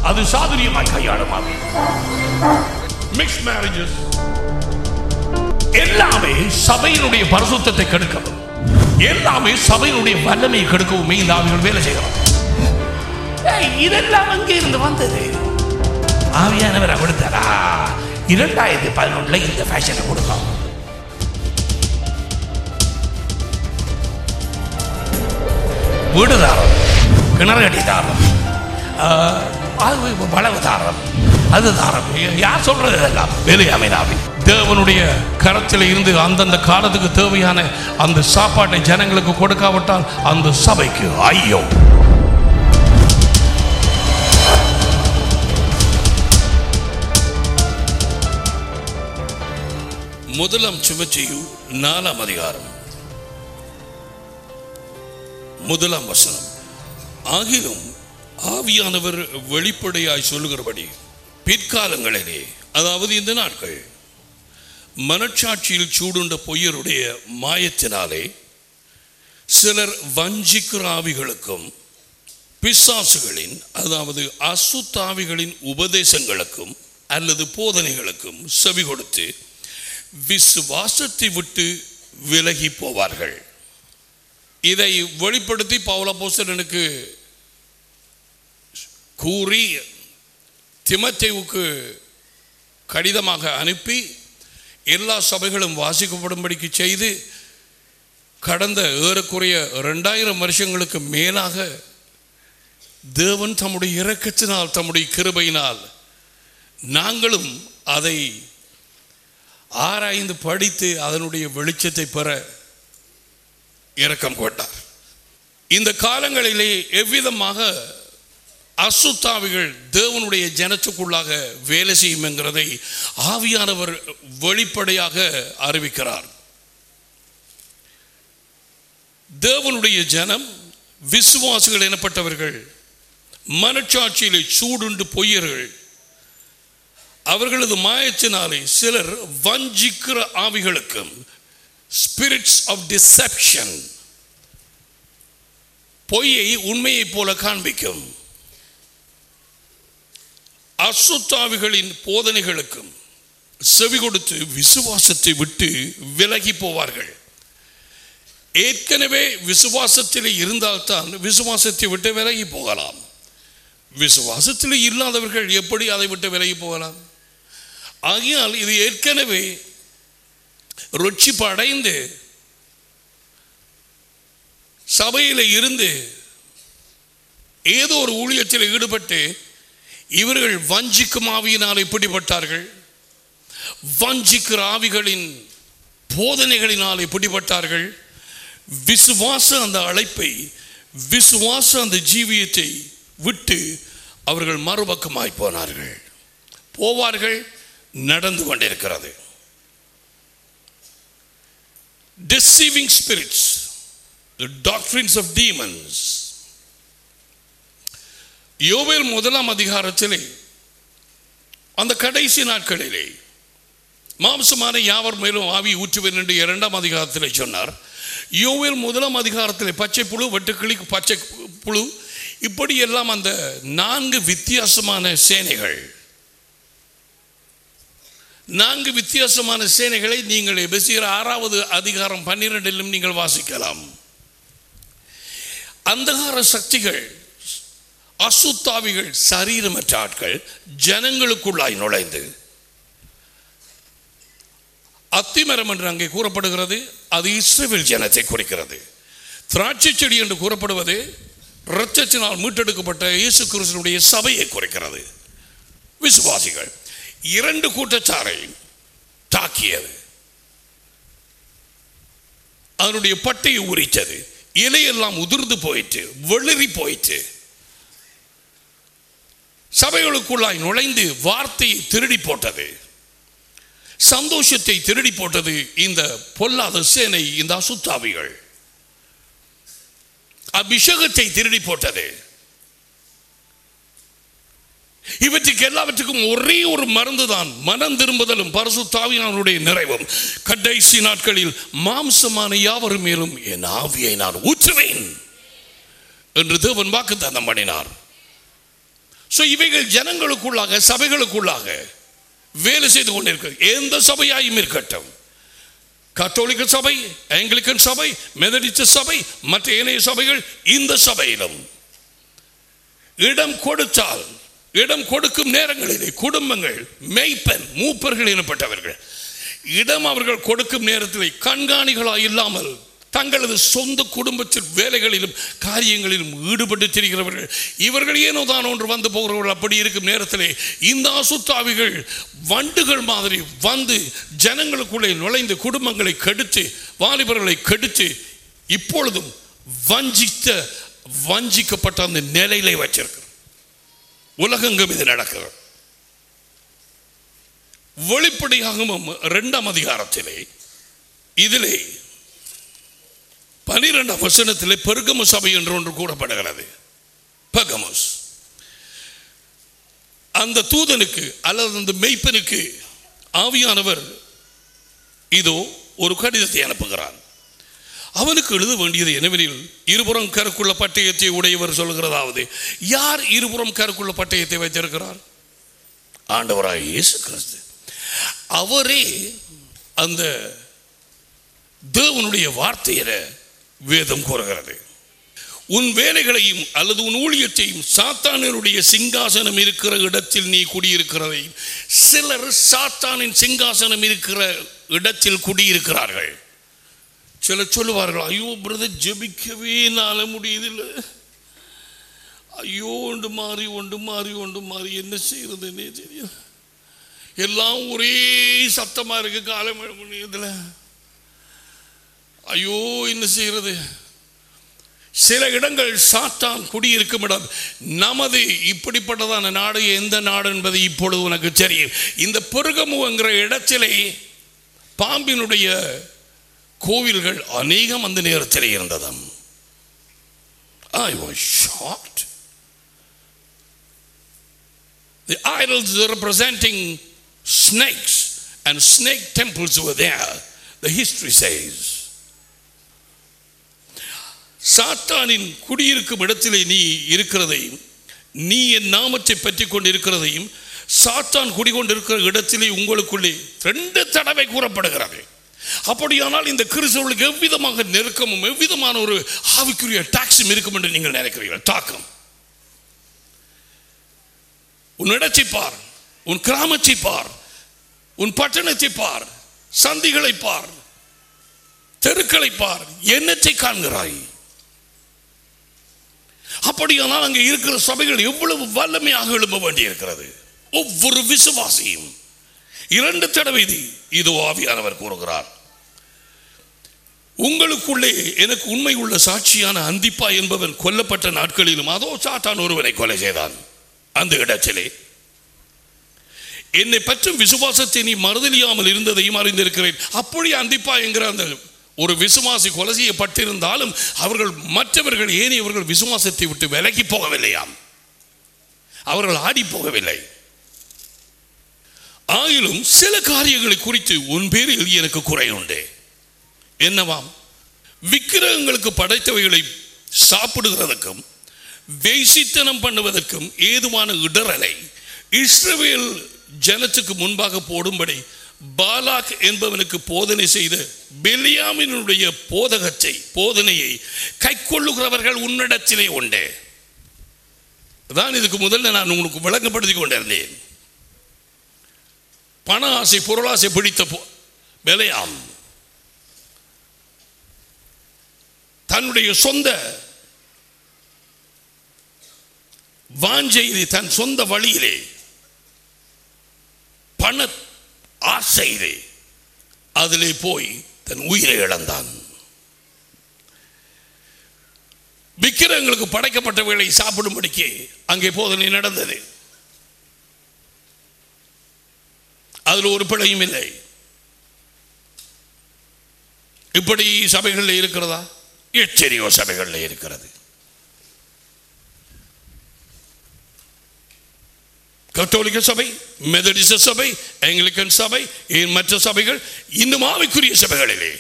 அது சாதுரியமாய் கையாளும் ஆவி மிக்ஸ் மேரேஜஸ் எல்லாமே சபையினுடைய பரிசுத்தத்தை கெடுக்கவும் எல்லாமே சபையினுடைய வல்லமையை கெடுக்கவும் இந்த ஆவிகள் வேலை செய்கிறோம் ஏய், இதெல்லாம் அங்கே இருந்து வந்தது ஆவியானவர் கொடுத்தாரா இரண்டாயிரத்தி பதினொன்றுல இந்த ஃபேஷனை கொடுத்தோம் வீடு தாரம் கிணறு கட்டி தாரம் ஆஹ், அது வளவு தாரம் அது தாரம் யார் சொல்றது இதெல்லாம் வேலையாமைனாவி தேவனுடைய கரத்தில் இருந்து அந்தந்த காலத்துக்கு தேவையான அந்த சாப்பாட்டை ஜனங்களுக்கு கொடுக்காவிட்டால் அந்த சபைக்கு ஐயோ முதலாம் சுமச்செய்யு நாலாம் அதிகாரம் முதலாம் வசனம் ஆகிலும் ஆவியானவர் வெளிப்படையாய் சொல்லுகிறபடி பிற்காலங்களிலே அதாவது இந்த நாட்கள் மனச்சாட்சியில் சூடுண்ட பொய்யருடைய மாயத்தினாலே சிலர் வஞ்சிக்கிற ஆவிகளுக்கும் பிசாசுகளின் அதாவது அசுத்தாவிகளின் உபதேசங்களுக்கும் அல்லது போதனைகளுக்கும் செவி கொடுத்து விசுவாசத்தை விட்டு விலகி போவார்கள் இதை வெளிப்படுத்தி பவுலப்போஸ்தலனுக்கு கூறி திமத்தேவுக்கு கடிதமாக அனுப்பி எல்லா சபைகளும் வாசிக்கப்படும்படிக்கு செய்து கடந்த ஏறக்குறைய ரெண்டாயிரம் வருஷங்களுக்கு மேலாக தேவன் தம்முடைய இரக்கத்தினால் தம்முடைய கிருபையினால் நாங்களும் அதை ஆராய்ந்து படித்து அதனுடைய வெளிச்சத்தை பெற இரக்கம் கொண்டார் இந்த காலங்களிலே எவ்விதமாக அசுத்தாவிகள் தேவனுடைய ஜனத்துக்குள்ளாக வேலை செய்யும் என்கிறதை ஆவியானவர் வெளிப்படையாக அறிவிக்கிறார் தேவனுடைய ஜனம் விசுவாசிகள் எனப்பட்டவர்கள் மனச்சாட்சியிலே சூடுண்டு பொய்யர்கள் அவர்களது மாயத்தினாலே சிலர் வஞ்சிக்கிற ஆவிகளுக்கும் ஸ்பிரிட்ஸ் ஆஃப் டிசெப்ஷன் பொய்யை உண்மையைப் போல காண்பிக்கும் அசுத்தாவிகளின் போதனைகளுக்கும் செவி கொடுத்து விசுவாசத்தை விட்டு விலகி போவார்கள் ஏற்கனவே விசுவாசத்தில் இருந்தால்தான் விசுவாசத்தை விட்டு விலகி போகலாம் விசுவாசத்தில் இல்லாதவர்கள் எப்படி அதை விட்டு விலகி போகலாம் ஆகையால் இது ஏற்கனவே ருட்சிப்பு அடைந்து சபையில் இருந்து ஏதோ ஒரு ஊழியத்தில் ஈடுபட்டு இவர்கள் வஞ்சிக்கும் ஆவியினால் பிடிபட்டார்கள் வஞ்சிக்கிற ஆவிகளின் போதனைகளினால் பிடிபட்டார்கள் விசுவாச அந்த அழைப்பை விசுவாச அந்த ஜீவியத்தை விட்டு அவர்கள் மறுபக்கமாய் போனார்கள் போவார்கள் நடந்து கொண்டிருக்கிறது deceiving spirits the doctrines of demons யோவேல் முதலாம் அதிகாரத்திலே அந்த கடைசி நாட்களிலே மாம்சமான யாவர் மேலும் ஆவி ஊற்றுவேன் என்று இரண்டாம் அதிகாரத்திலே சொன்னார் யோவேல் முதலாம் அதிகாரத்திலே பச்சை புழு வெட்டுக்கிளி பச்சை புழு இப்படி எல்லாம் அந்த நான்கு வித்தியாசமான சேனைகள் நான்கு வித்தியாசமான சேனைகளை நீங்கள் எபசியர் ஆறாவது அதிகாரம் பன்னிரெண்டிலும் நீங்கள் வாசிக்கலாம் அந்தகார சக்திகள் அசுத்தாவிகள் சரீரமற்ற ஆட்கள் ஜனங்களுக்குள்ளாய் நுழைந்து அத்திமரம் என்று அங்கே கூறப்படுகிறது அது இஸ்ரேல் ஜனத்தை குறிக்கிறது திராட்சை செடி என்று கூறப்படுவது இரத்தத்தினால் மீட்டெடுக்கப்பட்ட இயேசு கிறிஸ்துடைய சபையை குறிக்கிறது விசுவாசிகள் இரண்டு கூட்டத்தாரை தாக்கியது அதனுடைய பட்டையை உரித்தது இலையெல்லாம் உதிர்ந்து போயிட்டு வெளிரி போயிட்டு சபைகளுக்குள்ளாய் நுழைந்து வார்த்தையை திருடி போட்டது சந்தோஷத்தை திருடி போட்டது இந்த பொல்லாத சேனை இந்த அசுத்தாவிகள் அபிஷேகத்தை திருடி போட்டது இவற்றுக்கு எல்லாவற்றுக்கும் ஒரே ஒரு மருந்து தான் மனம் திரும்புதலும் பரசுத்தாவியானுடைய நிறைவும் கடைசி நாட்களில் மாம்சமான யாவரும் மேலும் என் ஆவியை நான் ஊற்றுவேன் என்று தேவன் வாக்கு தந்தம் பண்ணினார் ஸோ இவைகள் ஜனங்களுக்குள்ளாக சபைகளுக்குள்ளாக வேலை செய்து கொண்டிருக்கிறது எந்த சபையாயும் இருக்கட்டும் கத்தோலிக்க சபை ஆங்கிலிக்கன் சபை மெதடிச்ச சபை மற்ற ஏனைய சபைகள் இந்த சபையிலும் இடம் கொடுத்தால் இடம் கொடுக்கும் நேரங்களிலே குடும்பங்கள் மெய்ப்பன் மூப்பர்கள் எனப்பட்டவர்கள் இடம் அவர்கள் கொடுக்கும் நேரத்தில் கண்காணிகளாக இல்லாமல் தங்களது சொந்த குடும்பத்தில் வேலைகளிலும் காரியங்களிலும் ஈடுபட்டு திரிகிறவர்கள் இவர்கள் ஏனோ தான் ஒன்று வந்து போகிறவர்கள் அப்படி இருக்கும் நேரத்திலே இந்த அசுத்தாவிகள் வண்டுகள் மாதிரி வந்து ஜனங்களுக்குள்ளே நுழைந்து குடும்பங்களை கெடுத்து வாலிபர்களை கெடுத்து இப்பொழுதும் வஞ்சித்த வஞ்சிக்கப்பட்ட அந்த நிலையிலே வச்சிருக்கு உலகெங்கும் இது நடக்கிறது வெளிப்படையாகவும் இரண்டாம் அதிகாரத்திலே இதிலே பனிரெண்டாம் வசனத்திலே பெருகமு சபை என்று ஒன்று கூறப்படுகிறது பெர்கமுஸ் அந்த தூதனுக்கு அல்லது அந்த மெய்ப்பனுக்கு ஆவியானவர் இதோ ஒரு கடிதத்தை அனுப்புகிறான் அவனுக்கு எழுத வேண்டியது என்னவெனில் இருபுறம் கருக்குள்ள பட்டயத்தை உடையவர் சொல்கிறதாவது யார் இருபுறம் கருக்குள்ள பட்டயத்தை வைத்திருக்கிறார் ஆண்டவராய் இயேசு கிறிஸ்து அவரே அந்த தேவனுடைய வார்த்தையில வேதம் கூறுகிறது உன் வேலைகளையும் அல்லது உன் ஊழியத்தையும் சாத்தானருடைய சிங்காசனம் இருக்கிற இடத்தில் நீ குடியிருக்கிறதை சிலர் சாத்தானின் சிங்காசனம் இருக்கிற இடத்தில் குடியிருக்கிறார்கள் சிலர் சொல்லுவார்கள் ஐயோ பிரதர் ஜெபிக்கவே நாள முடியுதில்லை ஐயோ ஒன்று மாறி ஒன்று மாறி ஒன்று மாறி என்ன செய்யறதுன்னே தெரியல எல்லாம் ஒரே சத்தமா இருக்கு காலம் இதில் ஐயோ என்ன செய்யறது சில இடங்கள் சாத்தான் குடியிருக்கும் இடம் நமது இப்படிப்பட்டதான நாடு எந்த நாடு என்பது இப்பொழுது உனக்கு தெரியும் இந்த பெருகமுங்கிற இடத்திலே பாம்பினுடைய கோவில்கள் அநேகம் அந்த நேரத்தில் இருந்ததாம் I was shocked. The idols representing snakes and snake temples were there, the history says. சாத்தானின் குடியிருக்கும் இடத்திலே நீ இருக்கிறதையும் நீ என் நாமத்தை பற்றி கொண்டு இருக்கிறதையும் சாத்தான் குடிகொண்டிருக்கிற இடத்திலே உங்களுக்குள்ளே ரெண்டு தடவை கூறப்படுகிறது அப்படியானால் இந்த கிறிஸ்தவர்களுக்கு எவ்விதமாக நெருக்கமும் எவ்விதமான ஒரு ஆவிக்குரிய டாக்ஸும் இருக்கும் என்று நீங்கள் நினைக்கிறீர்கள் தாக்கம் உன் இடத்தை பார் உன் கிராமத்தை பார் உன் பட்டணத்தை பார் சந்திகளை பார் தெருக்களை பார் என்னத்தை காண்கிறாய் அப்படியானால் அங்கே இருக்கிற சபைகள் எவ்வளவு வல்லமையாக எழும்ப வேண்டியிருக்கிறது ஒவ்வொரு விசுவாசியும் இரண்டு தடவை இது இது ஆவியானவர் கூறுகிறார் உங்களுக்குள்ளே எனக்கு உண்மை உள்ள சாட்சியான அந்திப்பா என்பவன் கொல்லப்பட்ட நாட்களிலும் அதோ சாத்தான் ஒருவனை கொலை செய்தான் அந்த இடத்திலே என்னை பற்றும் விசுவாசத்தை நீ மறுதலியாமல் இருந்ததையும் அறிந்திருக்கிறேன் அப்படி அந்திப்பா என்கிற அந்த ஒரு விசுவாசி கொலை செய்யப்பட்டிருந்தாலும் அவர்கள் மற்றவர்கள் ஏனையவர்கள் விசுவாசத்தை விட்டு விலகி போகவில்லையாம் அவர்கள் ஆடி போகவில்லை ஆயிலும் சில காரியங்களை குறித்து உன் பேரில் எனக்கு குறை உண்டு என்னவாம் விக்கிரகங்களுக்கு படைத்தவைகளை சாப்பிடுகிறதற்கும் வேசித்தனம் பண்ணுவதற்கும் ஏதுவான இடரலை இஸ்ரவேல் ஜனத்துக்கு முன்பாக போடும்படி பாலாக் என்பவனுக்கு போதனை செய்த பெலியாமினுடைய போதகத்தை போதனையை கைக்கொள்ளுகிறவர்கள் உன்னிடத்திலே உண்டு தான் இதுக்கு முதல்ல நான் உங்களுக்கு விளங்கப்படுத்தி கொண்டிருந்தேன் பண ஆசை பொருளாசை பிடித்த விலையாம் தன்னுடைய சொந்த வாஞ்சையிலே தன் சொந்த வழியிலே பண ஆசையிலே அதிலே போய் தன் உயிரை இழந்தான் விக்கிரங்களுக்கு படைக்கப்பட்டவைகளை சாப்பிடும்படிக்கு அங்கே போதனை நடந்தது அதில் ஒரு பிழையும் இல்லை இப்படி சபைகளில் இருக்கிறதா எச்சரியோ சபைகளில் இருக்கிறது கத்தோலிக்க சபை மெதடிச சபை ஆங்கிலிக்கன் சபை மற்ற சபைகள் இன்னும் ஆவிக்குரிய சபைகளிலே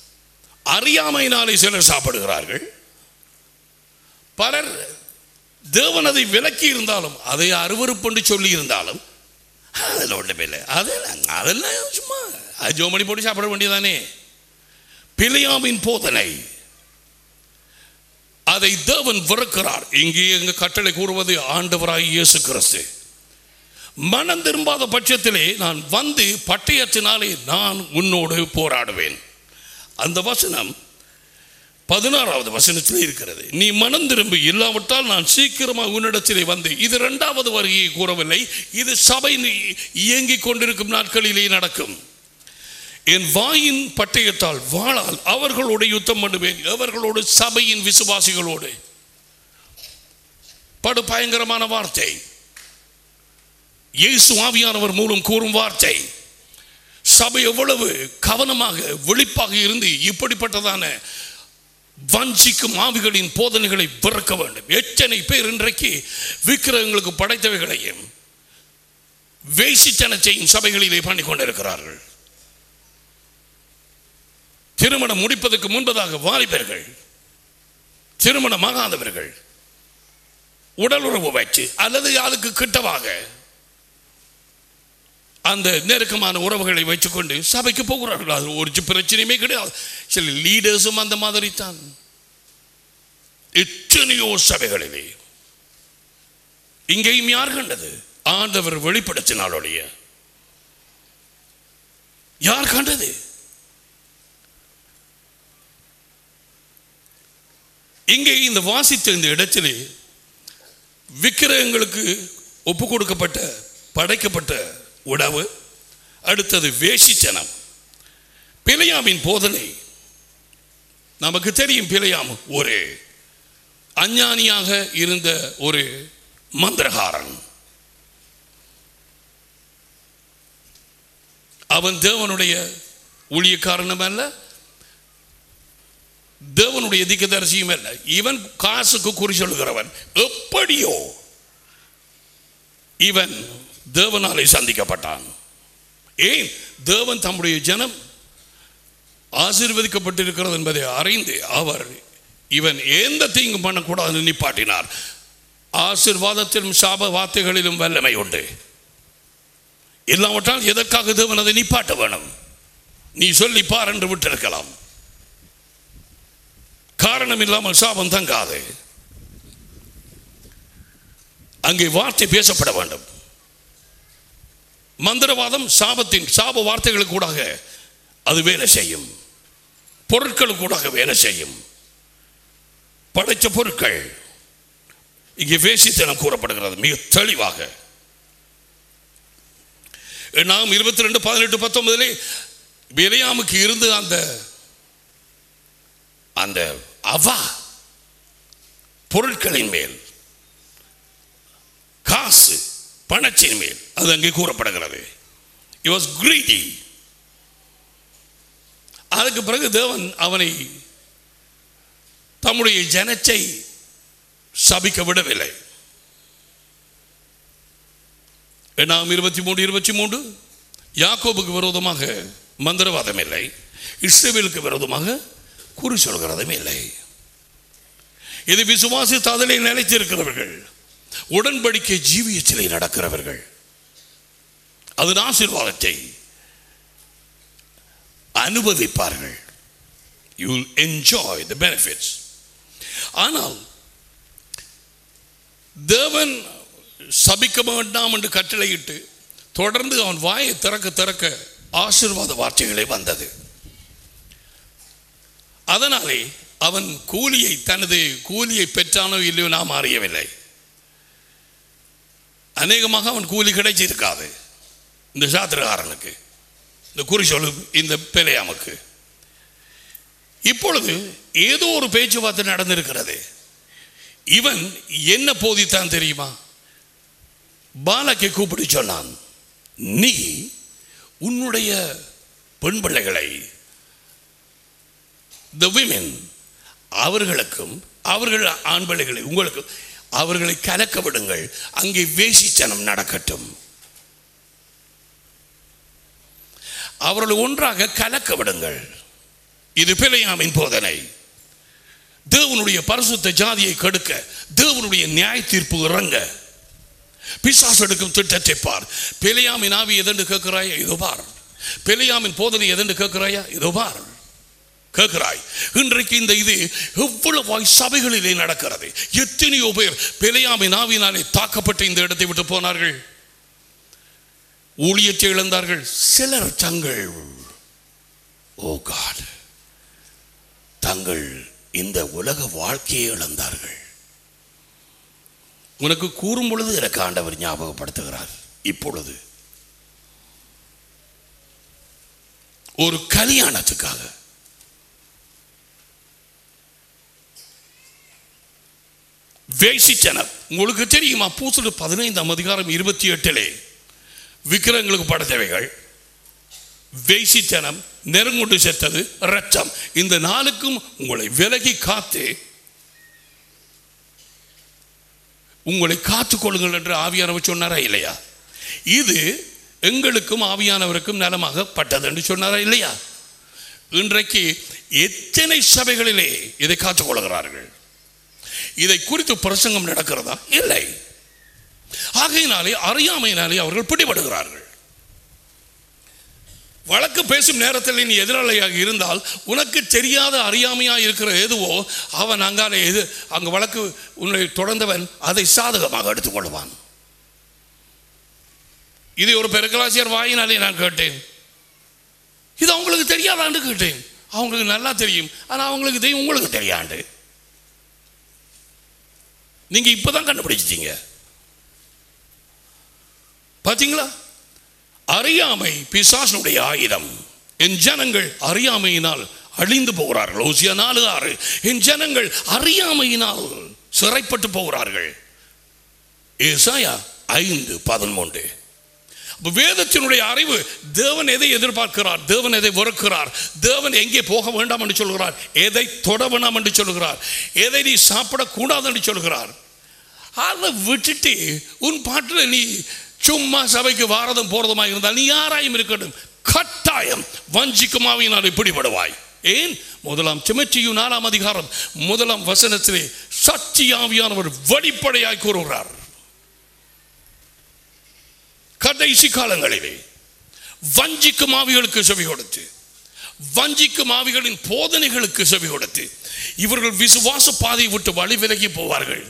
அறியாமையினாலே சிலர் சாப்பிடுகிறார்கள் பலர் தேவன் அதை விலக்கி இருந்தாலும் அதை அருவருப்பென்று சொல்லி இருந்தாலும் அதில் ஒன்றுமே இல்லை அதெல்லாம் அதெல்லாம் சும்மா அது ஜோமணி போட்டு சாப்பிட வேண்டியதானே பிழையாமின் போதனை அதை தேவன் வெறுக்கிறார் இங்கே எங்க கட்டளை கூறுவது ஆண்டவராய் இயேசு கிறிஸ்து மனம் திரும்பாத பட்சத்திலே நான் வந்து பட்டயத்தினாலே நான் உன்னோடு போராடுவேன் அந்த வசனம் பதினாறாவது வசனத்தில் இருக்கிறது நீ மனம் திரும்பி இல்லாவிட்டால் நான் சீக்கிரமாக உன்னிடத்திலே வந்து இது இரண்டாவது வருகையை கூறவில்லை இது சபை இயங்கிக் கொண்டிருக்கும் நாட்களிலே நடக்கும் என் வாயின் பட்டயத்தால் வாழால் அவர்களோடு யுத்தம் பண்ணுவேன் அவர்களோடு சபையின் விசுவாசிகளோடு படு பயங்கரமான வார்த்தை இயேசு ஆவியானவர் மூலம் கூறும் வார்த்தை சபை எவ்வளவு கவனமாக விழிப்பாக இருந்து இப்படிப்பட்டதான வஞ்சிக்கும் ஆவிகளின் போதனைகளை பிறக்க வேண்டும் எத்தனை பேர் இன்றைக்கு விக்கிரகங்களுக்கு படைத்தவைகளையும் வேசித்தனத்தையும் சபைகளிலே பண்ணி கொண்டிருக்கிறார்கள் திருமணம் முடிப்பதற்கு முன்பதாக வாலிபர்கள் திருமணமாகாதவர்கள் உடல் உறவு வச்சு அல்லது அதுக்கு கிட்டவாக அந்த நெருக்கமான உறவுகளை வச்சுக்கொண்டு சபைக்கு போகிறார்கள் அது ஒரு பிரச்சனையுமே கிடையாது சில லீடர்ஸும் அந்த மாதிரி தான் எத்தனையோ சபைகளிலே இங்கேயும் யார் கண்டது ஆண்டவர் வெளிப்படுத்தினாலுடைய யார் கண்டது இங்கே இந்த வாசித்த இந்த இடத்திலே விக்கிரகங்களுக்கு ஒப்பு கொடுக்கப்பட்ட படைக்கப்பட்ட உணவு அடுத்தது வேசித்தனம் பிழையாமின் போதனை நமக்கு தெரியும் பிழையாம் ஒரு அஞ்ஞானியாக இருந்த ஒரு மந்திரகாரன் அவன் தேவனுடைய ஊழியக்காரனும் அல்ல தேவனுடைய திக்கதரிசியும் அல்ல இவன் காசுக்கு குறி சொல்லுகிறவன் எப்படியோ இவன் தேவனாலே சந்திக்கப்பட்டான் ஏன் தேவன் தம்முடைய ஜனம் ஆசீர்வதிக்கப்பட்டிருக்கிறது என்பதை அறிந்து அவர் இவன் எந்த தீங்கும் பண்ணக்கூடாது நிப்பாட்டினார் ஆசிர்வாதத்திலும் சாப வார்த்தைகளிலும் வல்லமை உண்டு இல்லாவிட்டால் எதற்காக தேவன் அதை நிப்பாட்ட வேணும் நீ சொல்லி பார் என்று விட்டிருக்கலாம் காரணம் இல்லாமல் சாபம் தங்காது அங்கே வார்த்தை பேசப்பட வேண்டும் மந்திரவாதம் சாபத்தின் சாப வார்த்தைகளுக்கு கூடாக அது வேலை செய்யும் பொருட்களுக்கு கூடாக வேலை செய்யும் படைத்த பொருட்கள் இங்கே வேசித்தனம் கூறப்படுகிறது மிக தெளிவாக நாம் இருபத்தி ரெண்டு பதினெட்டு பத்தொன்பதுலே விலையாமுக்கு இருந்து அந்த அந்த அவா பொருட்களின் மேல் காசு பணத்தின் மேல் அது அங்கே கூறப்படுகிறது இட் வாஸ் கிரீடி அதுக்கு பிறகு தேவன் அவனை தம்முடைய ஜனத்தை சபிக்க விடவில்லை நாம் இருபத்தி மூன்று இருபத்தி மூன்று யாக்கோபுக்கு விரோதமாக மந்திரவாதம் இல்லை இஸ்ரேவேலுக்கு விரோதமாக குறி சொல்கிறதும் இல்லை இது விசுவாசி ததலை நிலைத்திருக்கிறவர்கள் உடன்படிக்கை ஜீவியத்திலே நடக்கிறவர்கள் அதன் ஆசீர்வாதத்தை அனுபவிப்பார்கள் you will enjoy the benefits ஆனால் தேவன் சபிக்க வேண்டாம் என்று கட்டளையிட்டு தொடர்ந்து அவன் வாயை திறக்க திறக்க ஆசீர்வாத வார்த்தைகளே வந்தது அதனாலே அவன் கூலியை தனது கூலியை பெற்றானோ இல்லையோ நாம் அறியவில்லை அநேகமாக அவன் கூலி கிடைச்சிருக்காது இந்த சாத்திரகாரனுக்கு இந்த குறி சொல்லு இந்த பிழையாமுக்கு இப்பொழுது ஏதோ ஒரு பேச்சுவார்த்தை நடந்திருக்கிறது இவன் என்ன போதித்தான் தெரியுமா பாலக்கை கூப்பிட்டு சொன்னான் நீ உன்னுடைய பெண் பிள்ளைகளை த விமென் அவர்களுக்கும் அவர்கள் ஆண் பிள்ளைகளை உங்களுக்கு அவர்களை கலக்க விடுங்கள் அங்கே வேசித்தனம் நடக்கட்டும் அவர்களை ஒன்றாக கலக்க விடுங்கள் இது பிழையாமின் போதனை தேவனுடைய பரிசுத்த ஜாதியை கெடுக்க தேவனுடைய நியாய தீர்ப்பு இறங்க பிசாசு எடுக்கும் திட்டத்தை பார் பெலியாமின் ஆவி எதென்று கேட்கிறாயா இதோ பார் பெலியாமின் போதனை எதென்று கேட்கிறாயா இதோ பார் கேட்கிறாய் இன்றைக்கு இந்த இது எவ்வளவு சபைகளிலே நடக்கிறது எத்தனையோ பேர் பெலியாமின் ஆவினாலே தாக்கப்பட்டு இந்த இடத்தை விட்டு போனார்கள் ஊழியத்தை இழந்தார்கள் சிலர் தங்கள் ஓ காட் தங்கள் இந்த உலக வாழ்க்கையை இழந்தார்கள் உனக்கு கூறும் பொழுது எனக்கு ஆண்டவர் ஞாபகப்படுத்துகிறார் இப்பொழுது ஒரு கல்யாணத்துக்காக வேசிச்சனர் உங்களுக்கு தெரியுமா பூசல் பதினைந்தாம் அதிகாரம் இருபத்தி எட்டிலே விக்கிரங்களுக்கு படைத்தவைகள் வேசித்தனம் நெருங்குண்டு செத்தது ரத்தம் இந்த நாளுக்கும் உங்களை விலகி காத்து உங்களை காத்துக்கொள்ளுங்கள் என்று ஆவியானவர் சொன்னாரா இல்லையா இது எங்களுக்கும் ஆவியானவருக்கும் நலமாகப்பட்டது என்று சொன்னாரா இல்லையா இன்றைக்கு எத்தனை சபைகளிலே இதை காத்துக்கொள்கிறார்கள் இதை குறித்து பிரசங்கம் நடக்கிறதா இல்லை ஆகையினாலே அறியாமையினாலே அவர்கள் பிடிபடுகிறார்கள் வழக்கு பேசும் நேரத்தில் நீ எதிராளியாக இருந்தால் உனக்கு தெரியாத அறியாமையாக இருக்கிற எதுவோ அவன் அங்காலே எது அங்கு வழக்கு உன்னை தொடர்ந்தவன் அதை சாதகமாக எடுத்துக்கொள்வான் இதை ஒரு பெருக்கலாசியர் வாயினாலே நான் கேட்டேன் இது அவங்களுக்கு தெரியாதான்னு கேட்டேன் அவங்களுக்கு நல்லா தெரியும் ஆனால் அவங்களுக்கு தெரியும் உங்களுக்கு தெரியாண்டு நீங்க இப்பதான் கண்டுபிடிச்சிட்டீங்க பாத்தீங்களா அறியாமை பிசாசனுடைய ஆயுதம் என் ஜனங்கள் அறியாமையினால் அழிந்து போகிறார்கள் ஓசியா நாலு ஆறு என் ஜனங்கள் அறியாமையினால் சிறைப்பட்டு போகிறார்கள் ஏசாயா ஐந்து பதிமூன்று அப்ப வேதத்தினுடைய அறிவு தேவன் எதை எதிர்பார்க்கிறார் தேவன் எதை வெறுக்கிறார் தேவன் எங்கே போக வேண்டாம் என்று சொல்கிறார் எதை தொட வேண்டாம் என்று சொல்கிறார் எதை நீ சாப்பிடக்கூடாது என்று சொல்கிறார் அதை விட்டுட்டு உன் பாட்டில் நீ சும்மா சபைக்கு வாரதும் போறதுமா இருந்தால் நீ யாராயும் இருக்கட்டும் கட்டாயம் வஞ்சிக்குமாவினால் இப்படிப்படுவாய் ஏன் முதலாம் சிமச்சியும் நாலாம் அதிகாரம் முதலாம் வசனத்திலே சத்தியாவியானவர் வெளிப்படையாய் கூறுகிறார் கடைசி காலங்களிலே வஞ்சிக்கும் ஆவிகளுக்கு செவி கொடுத்து வஞ்சிக்கும் ஆவிகளின் போதனைகளுக்கு செவி கொடுத்து இவர்கள் விசுவாச பாதையை விட்டு வழி விலகி போவார்கள்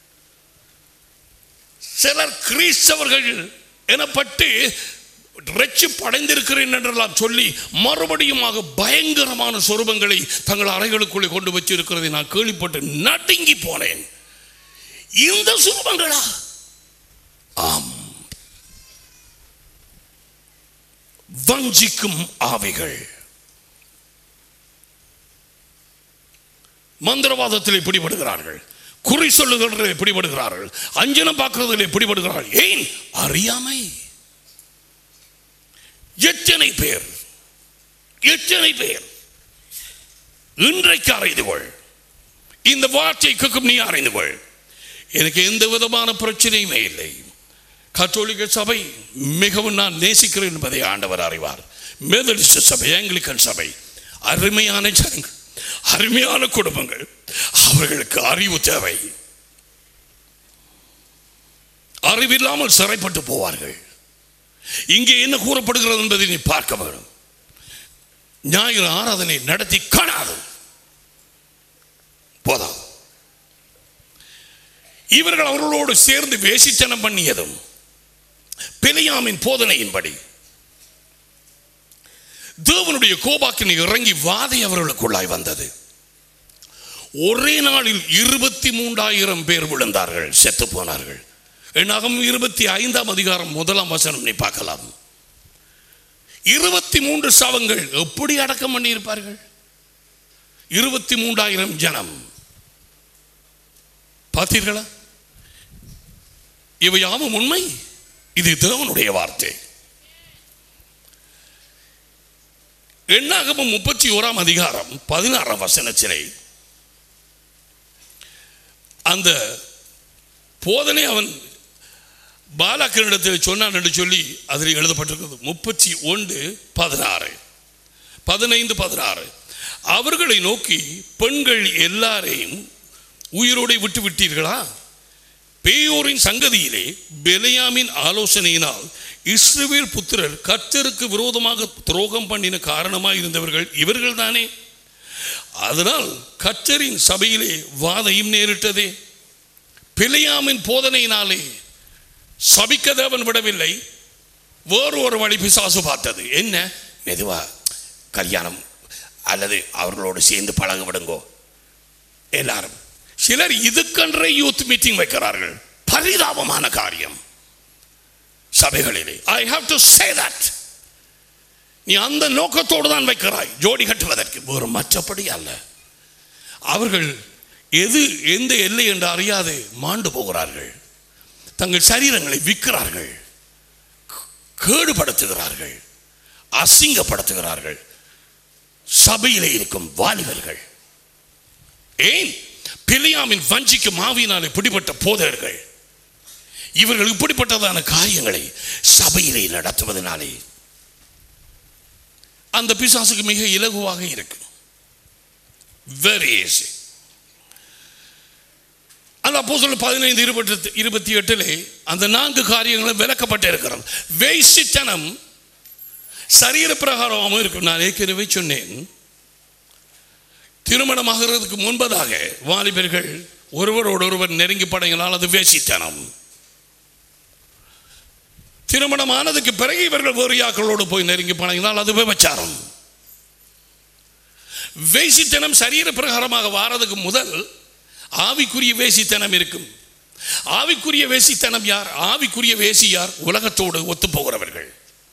சிலர் கிறிஸ்தவர்கள் எனப்பட்டு ரட்சி படைந்திருக்கிறேன் என்றெல்லாம் சொல்லி மறுபடியுமாக பயங்கரமான சொரூபங்களை தங்கள் அறைகளுக்குள்ளே கொண்டு வச்சிருக்கிறதை நான் கேள்விப்பட்டு நடுங்கி போனேன் இந்த சுரூபங்களா ஆம் வஞ்சிக்கும் ஆவிகள் மந்திரவாதத்தில் பிடிபடுகிறார்கள் குறி சொல்லுகிறதில் பிடிபடுகிறார்கள் அஞ்சனம் பார்க்கிறதில் பிடிபடுகிறார்கள் ஏன் அறியாமை எத்தனை பேர் எத்தனை பேர் இன்றைக்கு அறிந்து கொள் இந்த வார்த்தைக்கும் நீ அறிந்து கொள் எனக்கு எந்த விதமான பிரச்சனையுமே இல்லை கத்தோலிக்க சபை மிகவும் நான் நேசிக்கிறேன் என்பதை ஆண்டவர் அறிவார் மெதடிஸ்ட் சபை ஆங்கிலிக்கன் சபை அருமையான ஜனங்கள் அருமையான குடும்பங்கள் அவர்களுக்கு அறிவு தேவை அறிவில்லாமல் சிறைப்பட்டு போவார்கள் இங்கே என்ன கூறப்படுகிறது என்பதை நீ பார்க்க வேண்டும் ஞாயிறு ஆராதனை நடத்தி காணாது போதாது இவர்கள் அவர்களோடு சேர்ந்து வேசித்தனம் பண்ணியதும் பெலியாமின் போதனையின்படி தேவனுடைய கோபாக்கினை இறங்கி வாதை அவர்களுக்குள்ளாய் வந்தது ஒரே நாளில் இருபத்தி மூன்றாயிரம் பேர் விழுந்தார்கள் செத்து போனார்கள் என்னாகும் இருபத்தி ஐந்தாம் அதிகாரம் முதலாம் வசனம் நீ பார்க்கலாம் இருபத்தி மூன்று சவங்கள் எப்படி அடக்கம் பண்ணியிருப்பார்கள் இருபத்தி மூன்றாயிரம் ஜனம் பார்த்தீர்களா இவை யாவும் உண்மை இது தேவனுடைய வார்த்தை எண்ணாகமும் முப்பத்தி ஓராம் அதிகாரம் பதினாறாம் வசனத்திலே அந்த போதனை அவன் பாலாக்கனிடத்தில் சொன்னான் என்று சொல்லி அதில் எழுதப்பட்டிருக்கிறது முப்பத்தி ஒன்று பதினாறு பதினைந்து பதினாறு அவர்களை நோக்கி பெண்கள் எல்லாரையும் உயிரோடு விட்டு விட்டீர்களா பேயோரின் சங்கதியிலே பெலியாமின் ஆலோசனையினால் இஸ்ரவேல் புத்திரர் கர்த்தருக்கு விரோதமாக துரோகம் பண்ணின காரணமாக இருந்தவர்கள் இவர்கள் தானே அதனால் கர்த்தரின் சபையிலே வாதையும் நேரிட்டதே பிழையாமின் போதனையினாலே சபிக்க தேவன் விடவில்லை வேறு ஒரு வழி பிசாசு பார்த்தது என்ன மெதுவா கல்யாணம் அல்லது அவர்களோடு சேர்ந்து பழக விடுங்கோ எல்லாரும் சிலர் இதுக்கென்றே யூத் மீட்டிங் வைக்கிறார்கள் பரிதாபமான காரியம் சபைகளிலே I have to say that நீ அந்த நோக்கத்தோடு தான் வைக்கிறாய் ஜோடி கட்டுவதற்கு ஒரு மற்றபடி அல்ல அவர்கள் எது எந்த எல்லை என்று அறியாது மாண்டு போகிறார்கள் தங்கள் சரீரங்களை விற்கிறார்கள் கேடுபடுத்துகிறார்கள் அசிங்கப்படுத்துகிறார்கள் சபையிலே இருக்கும் வாலிபர்கள் ஏன் பிலியாமின் வஞ்சிக்கும் ஆவியினாலே பிடிபட்ட போதகர்கள் இவர்கள் இப்படிப்பட்டதான காரியங்களை சபையிலே நடத்துவதனாலே அந்த பிசாசுக்கு மிக இலகுவாக இருக்கு வெரி ஈஸி அந்த அப்போ சொல்ல பதினைந்து இருபத்தி இருபத்தி எட்டிலே அந்த நான்கு காரியங்களும் விளக்கப்பட்டு இருக்கிறது வேசித்தனம் சரீர பிரகாரமாக இருக்கும் நான் ஏற்கனவே சொன்னேன் திருமணமாகிறதுக்கு முன்பதாக வாலிபர்கள் ஒருவரோடு ஒருவர் நெருங்கி படையினால் அது வேசித்தனம் திருமணமானதுக்கு பிறகு இவர்கள் வேறு யாக்களோடு போய் நெருங்கி பழகினால் அது விபச்சாரம் வேசித்தனம் சரீர பிரகாரமாக வாரதுக்கு முதல் ஆவிக்குரிய வேசித்தனம் இருக்கும் ஆவிக்குரிய வேசித்தனம் யார் ஆவிக்குரிய வேசி யார் உலகத்தோடு ஒத்து போகிறவர்கள்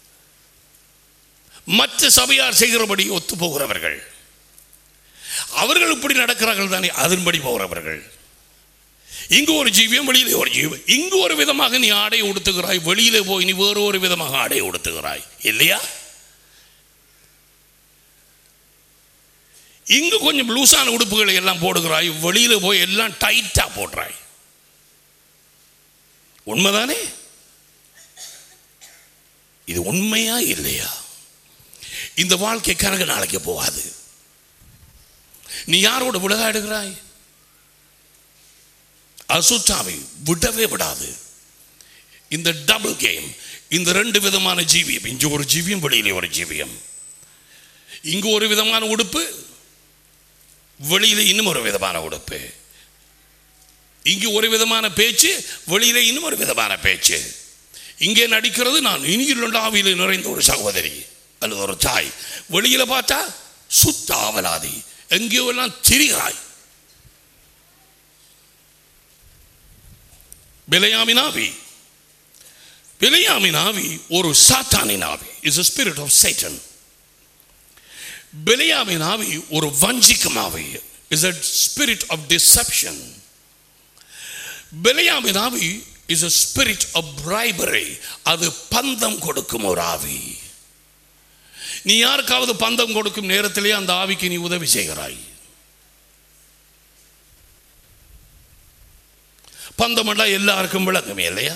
மற்ற சபையார் செய்கிறபடி ஒத்து போகிறவர்கள் அவர்கள் இப்படி நடக்கிறார்கள் தானே அதன்படி போகிறவர்கள் இங்கு ஒரு ஜீவியம் வெளியிலே ஒரு ஜீவம் இங்கு ஒரு விதமாக நீ ஆடை உடுத்துகிறாய் வெளியிலே போய் நீ வேறு ஒரு விதமாக ஆடை உடுத்துகிறாய் இல்லையா இங்கு கொஞ்சம் லூசான உடுப்புகளை எல்லாம் போடுகிறாய் வெளியில போய் எல்லாம் டைட்டா போடுறாய் உண்மைதானே இது உண்மையா இல்லையா இந்த வாழ்க்கை கனக நாளைக்கு போகாது நீ யாரோட விளையாடுகிறாய் அசுத்தாவை விடவே விடாது இந்த டபுள் கேம் இந்த ரெண்டு விதமான ஜீவியம் இங்கு ஒரு ஜீவியம் வெளியிலே ஒரு ஜீவியம் இங்கு ஒரு விதமான உடுப்பு வெளியில இன்னும் ஒரு விதமான உடுப்பு இங்கு ஒரு விதமான பேச்சு வெளியில இன்னும் ஒரு விதமான பேச்சு இங்கே நடிக்கிறது நான் இனியுள்ள ஆவியில் நிறைந்த ஒரு சகோதரி அல்லது ஒரு தாய் வெளியில பார்த்தா சுத்த ஆவலாதி எங்கேயோ எல்லாம் திரிகிறாய் பிலையாமின் ஆவி பிலையாமின் ஆவி ஒரு சாத்தானின் ஆவி is a spirit of Satan பிலையாமின் ஆவி ஒரு வஞ்சிக்கும் ஆவி is a spirit of deception பிலையாமின் ஆவி is a spirit of bribery அது பந்தம் கொடுக்கும் ஒரு ஆவி நீ யாருக்காவது பந்தம் கொடுக்கும் நேரத்திலே அந்த ஆவிக்கு நீ உதவி செய்கிறாய் பந்தமெல்லாம் எல்லாருக்கும் விளங்குமே இல்லையா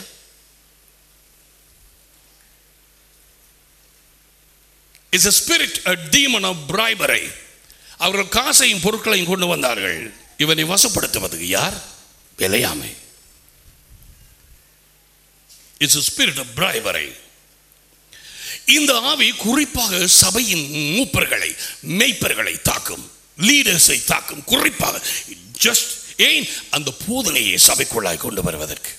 is a spirit a demon of bribery அவர்கள் காசையும் பொருட்களையும் கொண்டு வந்தார்கள் இவனை வசப்படுத்துவதுக்கு யார் விலையாமை it's a spirit of bribery இந்த ஆவி குறிப்பாக சபையின் மூப்பர்களை மெய்ப்பர்களை தாக்கும் லீடர்ஸை தாக்கும் குறிப்பாக ஜஸ்ட் ஏன் அந்த போதனையை சபைக்குள்ளாய் கொண்டு வருவதற்கு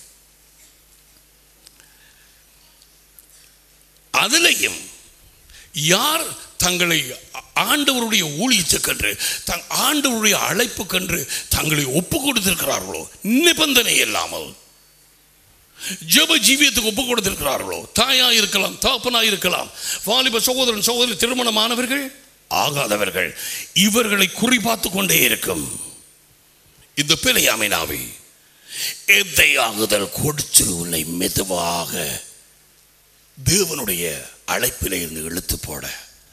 அதிலையும் யார் தங்களை ஆண்டவருடைய ஊழியத்துக்கென்று தங் ஆண்டவருடைய அழைப்புக்கென்று தங்களை ஒப்பு கொடுத்திருக்கிறார்களோ நிபந்தனை இல்லாமல் ஜெப ஜீவியத்துக்கு ஒப்பு கொடுத்திருக்கிறார்களோ தாயா இருக்கலாம் தாப்பனா இருக்கலாம் வாலிப சகோதரன் சகோதரி திருமணமானவர்கள் ஆகாதவர்கள் இவர்களை குறிபார்த்து கொண்டே இருக்கும் இந்த பிழையாமினாவி எதையாகுதல் கொடுத்து உன்னை மெதுவாக தேவனுடைய அழைப்பிலே இருந்து இழுத்து போட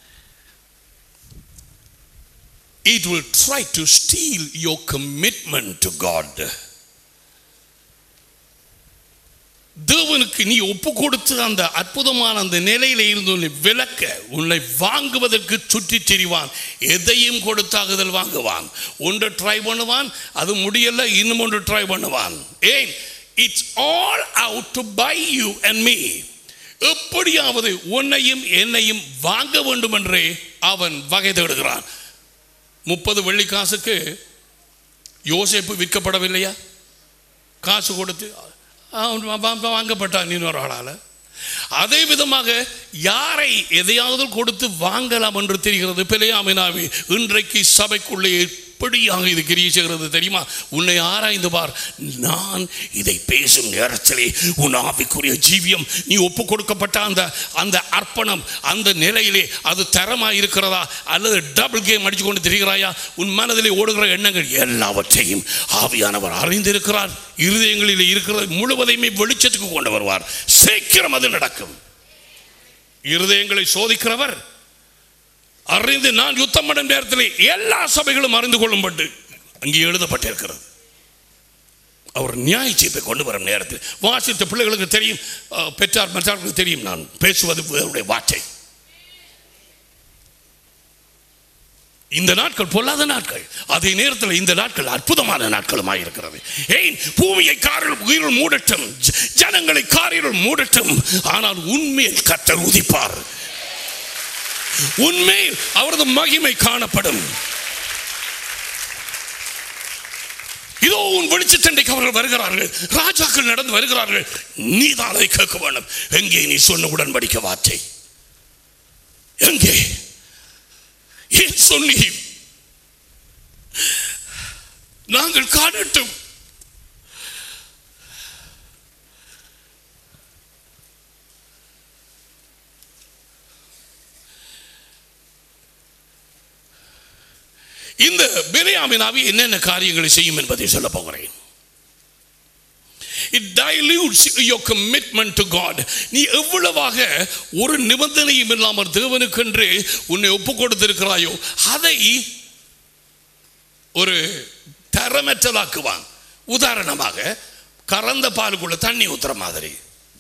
it will try to steal your commitment to God. தேவனுக்கு நீ ஒப்பு கொடுத்து அந்த அற்புதமான அந்த நிலையில இருந்து உன்னை விலக்க உன்னை வாங்குவதற்கு சுற்றித் திரிவான் எதையும் கொடுத்தாகுதல் வாங்குவான் ஒன்று ட்ரை பண்ணுவான் அது முடியல இன்னும் ஒன்று ட்ரை பண்ணுவான் ஏன் it's all out to buy you and me எப்படியாவது உன்னையும் என்னையும் வாங்க வேண்டும் என்றே அவன் வகை தேடுகிறான் முப்பது வெள்ளி காசுக்கு யோசேப்பு விற்கப்படவில்லையா காசு கொடுத்து அவன் வா- வா- வாங்கப்பட்டான் இன்னொரு ஆளால் அதே விதமாக யாரை எதையாவது கொடுத்து வாங்கலாம் என்று தெரிகிறது பிழையாமினாவே இன்றைக்கு சபைக்குள்ளே எப்படியாக இது கிரியை செய்கிறது தெரியுமா உன்னை ஆராய்ந்து பார் நான் இதை பேசும் நேரத்திலே உன் ஆவிக்குரிய ஜீவியம் நீ ஒப்பு கொடுக்கப்பட்ட அந்த அந்த அர்ப்பணம் அந்த நிலையிலே அது தரமா இருக்கிறதா அல்லது டபுள் கேம் அடிச்சு கொண்டு திரிகிறாயா உன் மனதிலே ஓடுகிற எண்ணங்கள் எல்லாவற்றையும் ஆவியானவர் அறிந்திருக்கிறார் இருதயங்களிலே இருக்கிறது முழுவதையுமே வெளிச்சத்துக்கு கொண்டு வருவார் சீக்கிரம் அது நடக்கும் இருதயங்களை சோதிக்கிறவர் அறிந்து நான் யுத்தம் பண்ணும் நேரத்தில் எல்லா சபைகளும் அறிந்து கொள்ளும்பட்டு அங்கே எழுதப்பட்டிருக்கிறது அவர் நியாய தீர்ப்பை கொண்டு வரும் நேரத்தில் வாசித்த பிள்ளைகளுக்கு தெரியும் அஹ், பெற்றார் மற்றார்களுக்கு தெரியும் நான் பேசுவது அவருடைய வார்த்தை இந்த நாட்கள் பொல்லாத நாட்கள் அதே நேரத்தில் இந்த நாட்கள் அற்புதமான நாட்களுமாய் இருக்கிறது ஏன் பூமியை காரில் உயிரில் மூடட்டும் ஜ- ஜனங்களை காரில் மூடட்டும் ஆனால் உண்மையில் கத்தர் உதிப்பார் உண்மையில் அவரது மகிமை காணப்படும் இதோ உன் வெளிச்சத்தண்டைக்கு அவர்கள் வருகிறார்கள் ராஜாக்கள் நடந்து வருகிறார்கள் நீதான் அதை கேட்க வேண்டும் எங்கே நீ சொன்ன உடன்படிக்கை வார்த்தை எங்கே ஏன் சொல்லி நாங்கள் காணட்டும் இந்த பிரியாமினாவி என்னென்ன காரியங்களை செய்யும் என்பதை சொல்ல போகிறேன் it dilutes your commitment to God நீ எவ்வளவாக ஒரு நிபந்தனையும் இல்லாமல் தேவனுக்கென்று உன்னை ஒப்பு கொடுத்திருக்கிறாயோ அதை ஒரு தரமற்றதாக்குவான் உதாரணமாக கறந்த பாலுக்குள்ள தண்ணி ஊத்துற மாதிரி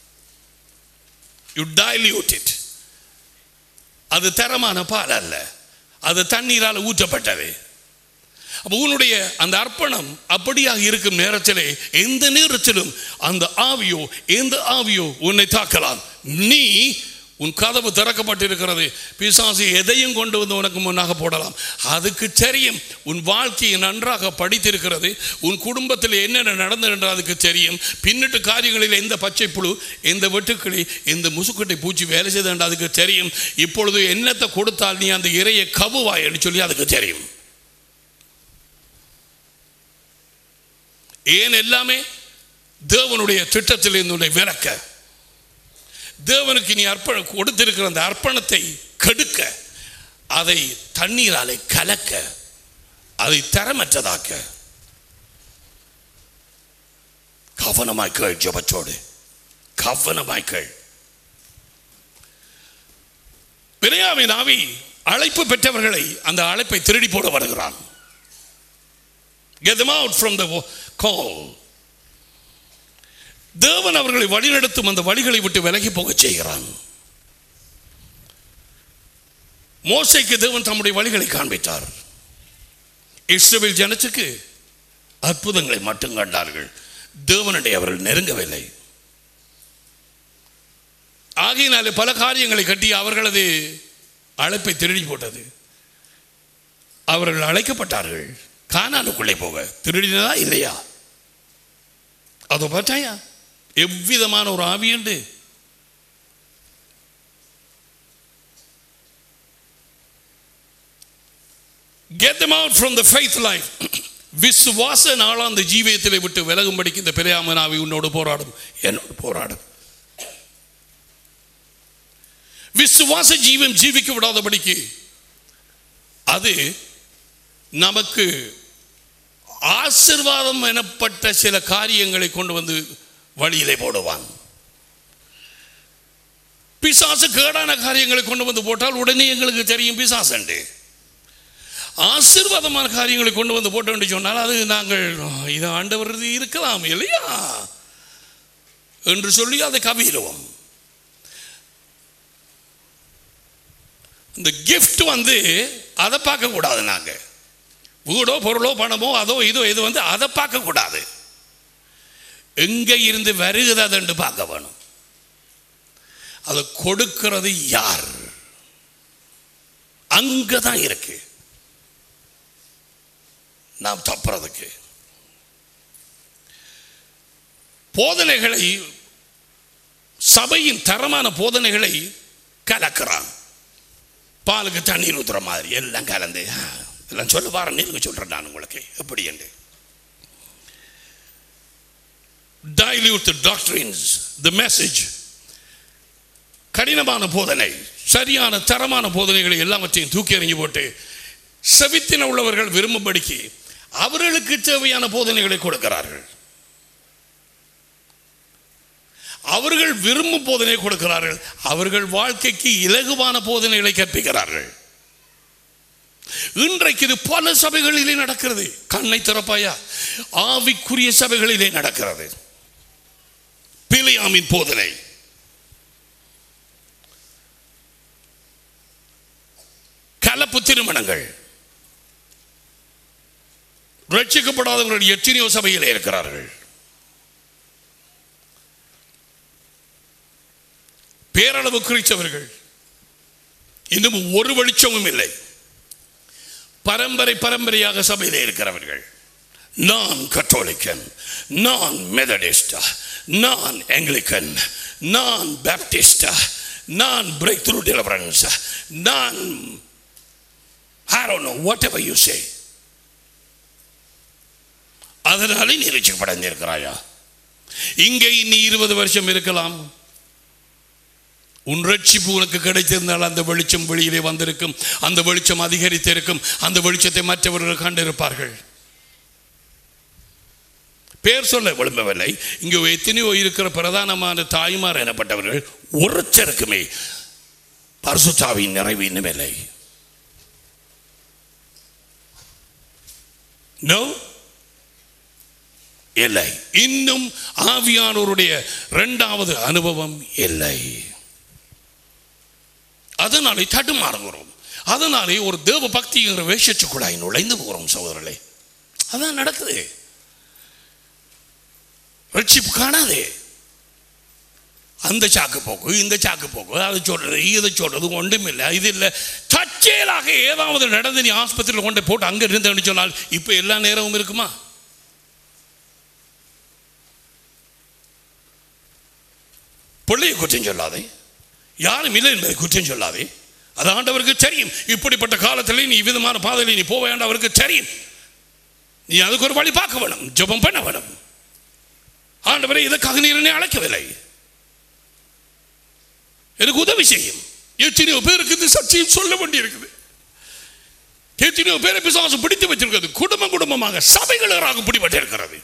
யூ டைல்யூட் இட் அது தரமான பால் அல்ல அது தண்ணீரால் ஊற்றப்பட்டது அப்போ உன்னுடைய அந்த அர்ப்பணம் அப்படியாக இருக்கும் நேரத்திலே எந்த நேரத்திலும் அந்த ஆவியோ எந்த ஆவியோ உன்னை தாக்கலாம் நீ உன் கதவு திறக்கப்பட்டிருக்கிறது பிசாசு எதையும் கொண்டு வந்து உனக்கு முன்னாக போடலாம் அதுக்கு தெரியும் உன் வாழ்க்கையை நன்றாக படித்திருக்கிறது உன் குடும்பத்தில் என்னென்ன நடந்தது என்று அதுக்கு தெரியும் பின்னிட்டு காரியங்களில் எந்த பச்சை புழு எந்த வெட்டுக்கிளி எந்த முசுக்கட்டை பூச்சி வேலை செய்து என்று அதுக்கு தெரியும் இப்பொழுது என்னத்தை கொடுத்தால் நீ அந்த இறையை கவுவாய் என்று சொல்லி அதுக்கு தெரியும் ஏன் எல்லாமே தேவனுடைய திட்டத்தில் இருந்து விளக்க தேவனுக்கு நீ அர்ப்பணம் கொடுத்திருக்கிற அந்த அர்ப்பணத்தை கெடுக்க அதை தண்ணீராலே கலக்க அதை தரமற்றதாக்க கவனமாய் கேள் ஜபத்தோடு கவனமாய் கேள் பிரியாவின் ஆவி அழைப்பு பெற்றவர்களை அந்த அழைப்பை திருடி போட வருகிறான் Get them out from the call. தேவன் அவர்களை வழிநடத்தும் அந்த வழிகளை விட்டு விலகி போகச் செய்கிறான் மோசைக்கு தேவன் தம்முடைய வழிகளை காண்பித்தார் இஸ்ரவேல் ஜனத்துக்கு அற்புதங்களை மட்டும் கண்டார்கள் தேவனுடைய அவர்கள் நெருங்கவில்லை ஆகையினாலே பல காரியங்களை கட்டி அவர்களது அழைப்பை திருடி போட்டது அவர்கள் அழைக்கப்பட்டார்கள் கானானுக்குள்ளே போக திருடினதா இல்லையா அதை பார்த்தாயா எவ்விதமான ஒரு ஆவி உண்டு get them out from the faith life விசுவாச நாளாந்த ஜீவியத்திலே விட்டு விலகும்படிக்கு இந்த பெரியாமன் ஆவி உன்னோடு போராடும் என்னோடு போராடும் விசுவாச ஜீவன் ஜீவிக்க விடாதபடிக்கு அது நமக்கு ஆசிர்வாதம் எனப்பட்ட சில காரியங்களை கொண்டு வந்து வழியிலே போடுவான் பிசாசு கேடான காரியங்களை கொண்டு வந்து போட்டால் உடனே எங்களுக்கு தெரியும் பிசாசண்டு ஆசீர்வாதமான காரியங்களை கொண்டு வந்து போட்டோம் என்று சொன்னால் அது நாங்கள் இது ஆண்டவர் இது இருக்கலாம் இல்லையா என்று சொல்லி அதை கவிடுவோம் இந்த gift வந்து அதை பார்க்கக்கூடாது நாங்கள் வீடோ பொருளோ பணமோ அதோ இதோ இது வந்து அதை பார்க்கக்கூடாது எங்கே இருந்து வருகிறது அதுன்னு பார்க்க வேணும் அதை கொடுக்கிறது யார் அங்கே தான் இருக்கு நாம் தப்புறதுக்கு போதனைகளை சபையின் தரமான போதனைகளை கலக்கிறான் பாலுக்கு தண்ணீர் ஊத்துற மாதிரி எல்லாம் கலந்து ஆ, எல்லாம் சொல்ல வார நீங்க சொல்றேன் நான் உங்களுக்கு எப்படி என்று dilute the doctrines the message கடினமான போதனை சரியான தரமான போதனைகளை எல்லாவற்றையும் தூக்கி எறிஞ்சு போட்டு செவித்தின உள்ளவர்கள் விரும்பும்படிக்கு அவர்களுக்கு தேவையான போதனைகளை கொடுக்கிறார்கள் அவர்கள் விரும்பும் போதனை கொடுக்கிறார்கள் அவர்கள் வாழ்க்கைக்கு இலகுவான போதனைகளை கற்பிக்கிறார்கள் இன்றைக்கு இது பல சபைகளிலே நடக்கிறது கண்ணை திறப்பாயா ஆவிக்குரிய சபைகளிலே நடக்கிறது பிலியாமின் போதனை கலப்பு திருமணங்கள் ரட்சிக்கப்படாதவர்கள் எத்தனையோ சபையிலே இருக்கிறார்கள் பேரளவு குறித்தவர்கள் இன்னும் ஒரு வெளிச்சமும் இல்லை பரம்பரை பரம்பரையாக சபையிலே இருக்கிறவர்கள் நான் கத்தோலிக்கன் நான் மெதடிஸ்டா நான் ஆங்கிலிக்கன் நான் பேப்டிஸ்டா நான் பிரேக் த்ரூ டெலிவரன்ஸ் நான் I don't know, whatever you say. அதனாலே நீ ரட்சிக்கப்படைந்திருக்கிறாயா இங்கே இன்னி இருபது வருஷம் இருக்கலாம் உன் ரட்சிப்பு உனக்கு கிடைத்திருந்தால் அந்த வெளிச்சம் வெளியிலே வந்திருக்கும் அந்த வெளிச்சம் அதிகரித்திருக்கும் அந்த வெளிச்சத்தை மற்றவர்கள் கண்டிருப்பார்கள் பேர் சொல்ல விரும்பவில்லை இங்கே எத்தனையோ இருக்கிற பிரதானமான தாய்மார் எனப்பட்டவர்கள் ஒருத்தருக்குமே பரிசுத்தாவின் நிறைவு இன்னும் இல்லை நோ இல்லை இன்னும் ஆவியானோருடைய இரண்டாவது அனுபவம் இல்லை அதனாலே தடுமாறுகிறோம் அதனாலே ஒரு தேவ பக்திங்கிற வேஷத்துக்குள்ளாய் நுழைந்து போகிறோம் சகோதரர்களே அதான் நடக்குது ரட்சிப்பு காணாதே அந்த சாக்கு போக்கு இந்த சாக்கு போக்கு அது சொல்றது இது சொல்றது ஒன்றும் இல்லை இது இல்லை தற்செயலாக ஏதாவது நடந்து நீ ஆஸ்பத்திரியில் கொண்டு போட்டு அங்கே இருந்தேன்னு சொன்னால் இப்போ எல்லா நேரமும் இருக்குமா பிள்ளையை குற்றம் சொல்லாதே யாரும் இல்லை என்பதை குற்றம் சொல்லாதே அது ஆண்டவருக்கு தெரியும் இப்படிப்பட்ட காலத்தில் நீ விதமான பாதையில் நீ போக வேண்டாம் அவருக்கு தெரியும் நீ அதுக்கு ஒரு வழி பார்க்க வேணும் ஜெபம் பண்ண வேணும் ஆண்டவரை இதற்காக நீர் என்னை அழைக்கவில்லை எனக்கு உதவி செய்யும் எத்தனையோ பேருக்கு இந்த சத்தியம் சொல்ல வேண்டி இருக்குது எத்தனையோ பேரை பிசாசு பிடித்து வச்சிருக்கிறது குடும்பம் குடும்பமாக சபைகளாக பிடிபட்டு இருக்கிறது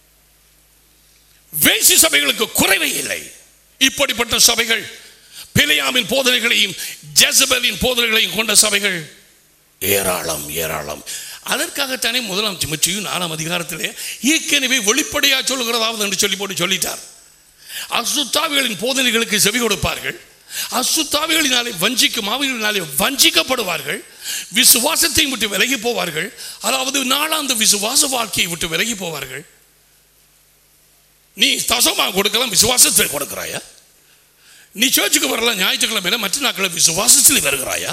வேசி சபைகளுக்கு குறைவே இல்லை இப்படிப்பட்ட சபைகள் பிழையாமின் போதனைகளையும் ஜெசபலின் போதனைகளையும் கொண்ட சபைகள் ஏராளம் ஏராளம் அதற்காகத்தானே முதலாம் திமுச்சியும் நாலாம் அதிகாரத்திலே ஏற்கனவே வெளிப்படையாக சொல்லுகிறதாவது என்று சொல்லி போட்டு சொல்லிட்டார் அசுத்தாவிகளின் போதனைகளுக்கு செவி கொடுப்பார்கள் அசுத்தாவிகளினாலே வஞ்சிக்கும் ஆவிகளினாலே வஞ்சிக்கப்படுவார்கள் விசுவாசத்தை விட்டு விலகி போவார்கள் அதாவது நாளாந்த விசுவாச வாழ்க்கையை விட்டு விலகி போவார்கள் நீ தசமாக கொடுக்கலாம் விசுவாசத்தில் கொடுக்கிறாயா நீ சர்ச்சுக்கு வரலாம் ஞாயிற்றுக்கிழமையில மற்ற நாட்களில் விசுவாசத்தில் வருகிறாயா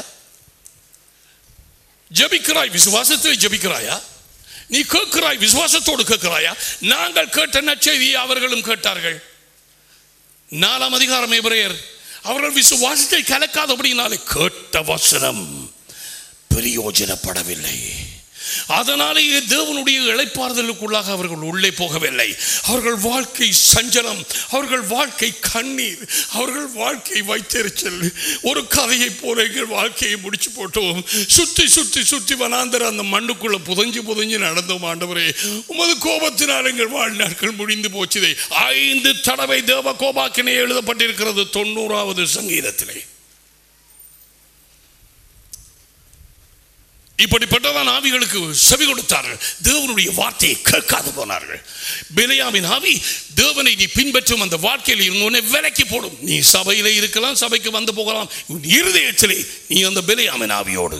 ஜபிக்கிறாய் விசுவாசத்தில் ஜபிக்கிறாயா நீ கேட்கிறாய் விசுவாசத்தோடு கேட்கிறாயா நாங்கள் கேட்ட நற்செய்தியை அவர்களும் கேட்டார்கள் நாலாம் அதிகாரம் எபிரேயர் அவர்கள் விசுவாசத்தை கலக்காதபடினாலே கேட்ட வசனம் பிரயோஜனப்படவில்லை அதனாலேயே தேவனுடைய இழைப்பாறுதலுக்குள்ளாக அவர்கள் உள்ளே போகவில்லை அவர்கள் வாழ்க்கை சஞ்சலம் அவர்கள் வாழ்க்கை கண்ணீர் அவர்கள் வாழ்க்கை வைத்தெரிச்சல் ஒரு கதையை போல எங்கள் வாழ்க்கையை முடிச்சு போட்டோம் சுற்றி சுற்றி சுற்றி வனாந்தர அந்த மண்ணுக்குள்ள புதஞ்சு புதஞ்சு நடந்தோம் ஆண்டவரே உமது கோபத்தினால் எங்கள் வாழ்நாட்கள் முடிந்து போச்சுதே ஐந்து தடவை தேவ கோபாக்கினை எழுதப்பட்டிருக்கிறது தொண்ணூறாவது சங்கீதத்திலே இப்படிப்பட்டதான் ஆவிகளுக்கு செவி கொடுத்தார்கள் தேவனுடைய வார்த்தையை கேட்காது போனார்கள் பிலையாமின் ஆவி தேவனை நீ பின்பற்றும் அந்த வாழ்க்கையில் உன்னை விலக்கி போடும் நீ சபையிலே இருக்கலாம் சபைக்கு வந்து போகலாம் உன் இருதயத்திலே நீ அந்த பிலையாமின் ஆவியோடு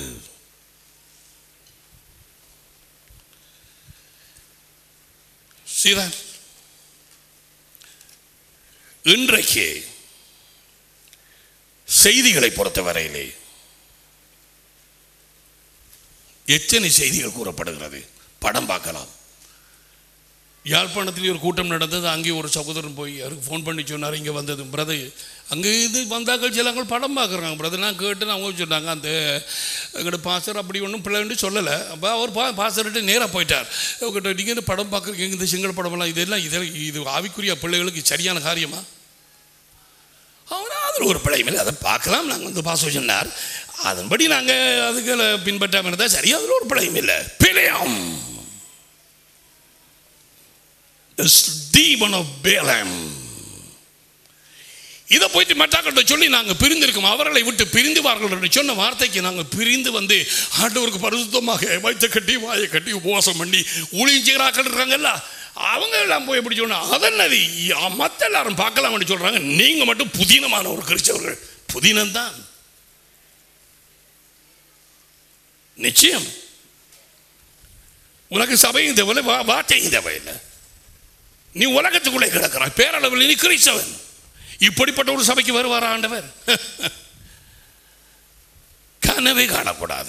சீதான் இன்றைக்கு செய்திகளை பொறுத்தவரையிலே எத்தனை செய்திகள் கூறப்படுகிறது படம் பார்க்கலாம் யாழ்ப்பாணத்தில் ஒரு கூட்டம் நடந்தது அங்கே ஒரு சகோதரன் போய் அவருக்கு ஃபோன் பண்ணி சொன்னார் இங்கே வந்தது பிரதர் அங்கே இது வந்தாக்கள் சிலங்க படம் பார்க்குறாங்க பிரதர் நான் கேட்டு அவங்க சொன்னாங்க அந்த எங்கள்கிட்ட பாஸ்டர் அப்படி ஒன்றும் பிள்ளைன்னு சொல்லலை அப்போ அவர் பா பாஸ்டர்கிட்ட நேராக போயிட்டார் அவங்ககிட்ட நீங்கள் இந்த படம் பார்க்குறீங்க இந்த சிங்கள படமெல்லாம் இதெல்லாம் இதெல்லாம் இது ஆவிக்குரிய பிள்ளைகளுக்கு சரியான காரியமா அவனா அதில் ஒரு பிழை இல்லை அதை பார்க்கலாம் நாங்கள் வந்து பாச சொன்னார் அதன்படி நாங்கள் அதுக்கு பின்பற்றாமல் இருந்தால் சரி அதில் ஒரு பிழையும் இல்லை பிழையம் The demon of Balaam. இதை போயிட்டு மட்டாக்கிட்ட சொல்லி நாங்கள் பிரிந்திருக்கோம் அவர்களை விட்டு பிரிந்துவார்கள் என்று சொன்ன வார்த்தைக்கு நாங்கள் பிரிந்து வந்து ஆண்டவருக்கு பரிசுத்தமாக வைத்த கட்டி வாயை கட்டி உபவாசம் பண்ணி ஊழியஞ்சுகிறாக்கள் இருக்காங்கல்ல அவங்க எல்லாம் போய் எப்படி சொன்னா அதென்னது மற்ற எல்லாரும் பார்க்கலாம்னு சொல்றாங்க நீங்க மட்டும் புதினமான ஒரு கிறிஸ்தவர்கள் புதினம் தான் நிச்சயம் உனக்கு சபையும் தேவையில்லை வா- வார்த்தையும் தேவையில்லை நீ உலகத்துக்குள்ளே கிடக்கிறாய் பேரளவில் நீ கிறிஸ்தவன் இப்படிப்பட்ட ஒரு சபைக்கு வருவாரா ஆண்டவர் கனவே காணக்கூடாது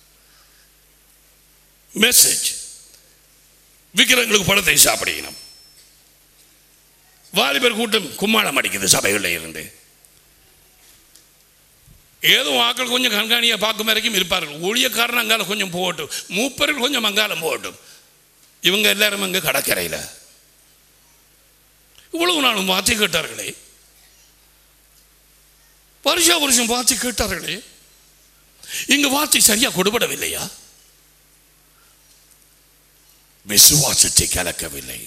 மெசேஜ் விக்கிரங்களுக்கு பழத்தை சாப்பிடணும் வாலிபர் கூட்டம் கும்மாளம் அடிக்குது சபைகளில் இருந்து ஏதோ ஆக்கள் கொஞ்சம் கண்காணியாக பார்க்கும் வரைக்கும் இருப்பார்கள் ஊழியக்காரன் அங்கால கொஞ்சம் போகட்டும் மூப்பர்கள் கொஞ்சம் அங்காலம் போகட்டும் இவங்க எல்லாரும் அங்கே கடற்கரையில் இவ்வளவு நாளும் வார்த்தை கேட்டார்களே வருஷா வருஷம் வார்த்தை கேட்டார்களே இங்க வார்த்தை சரியா கொடுபடவில்லையா விசுவாசத்தை கலக்கவில்லை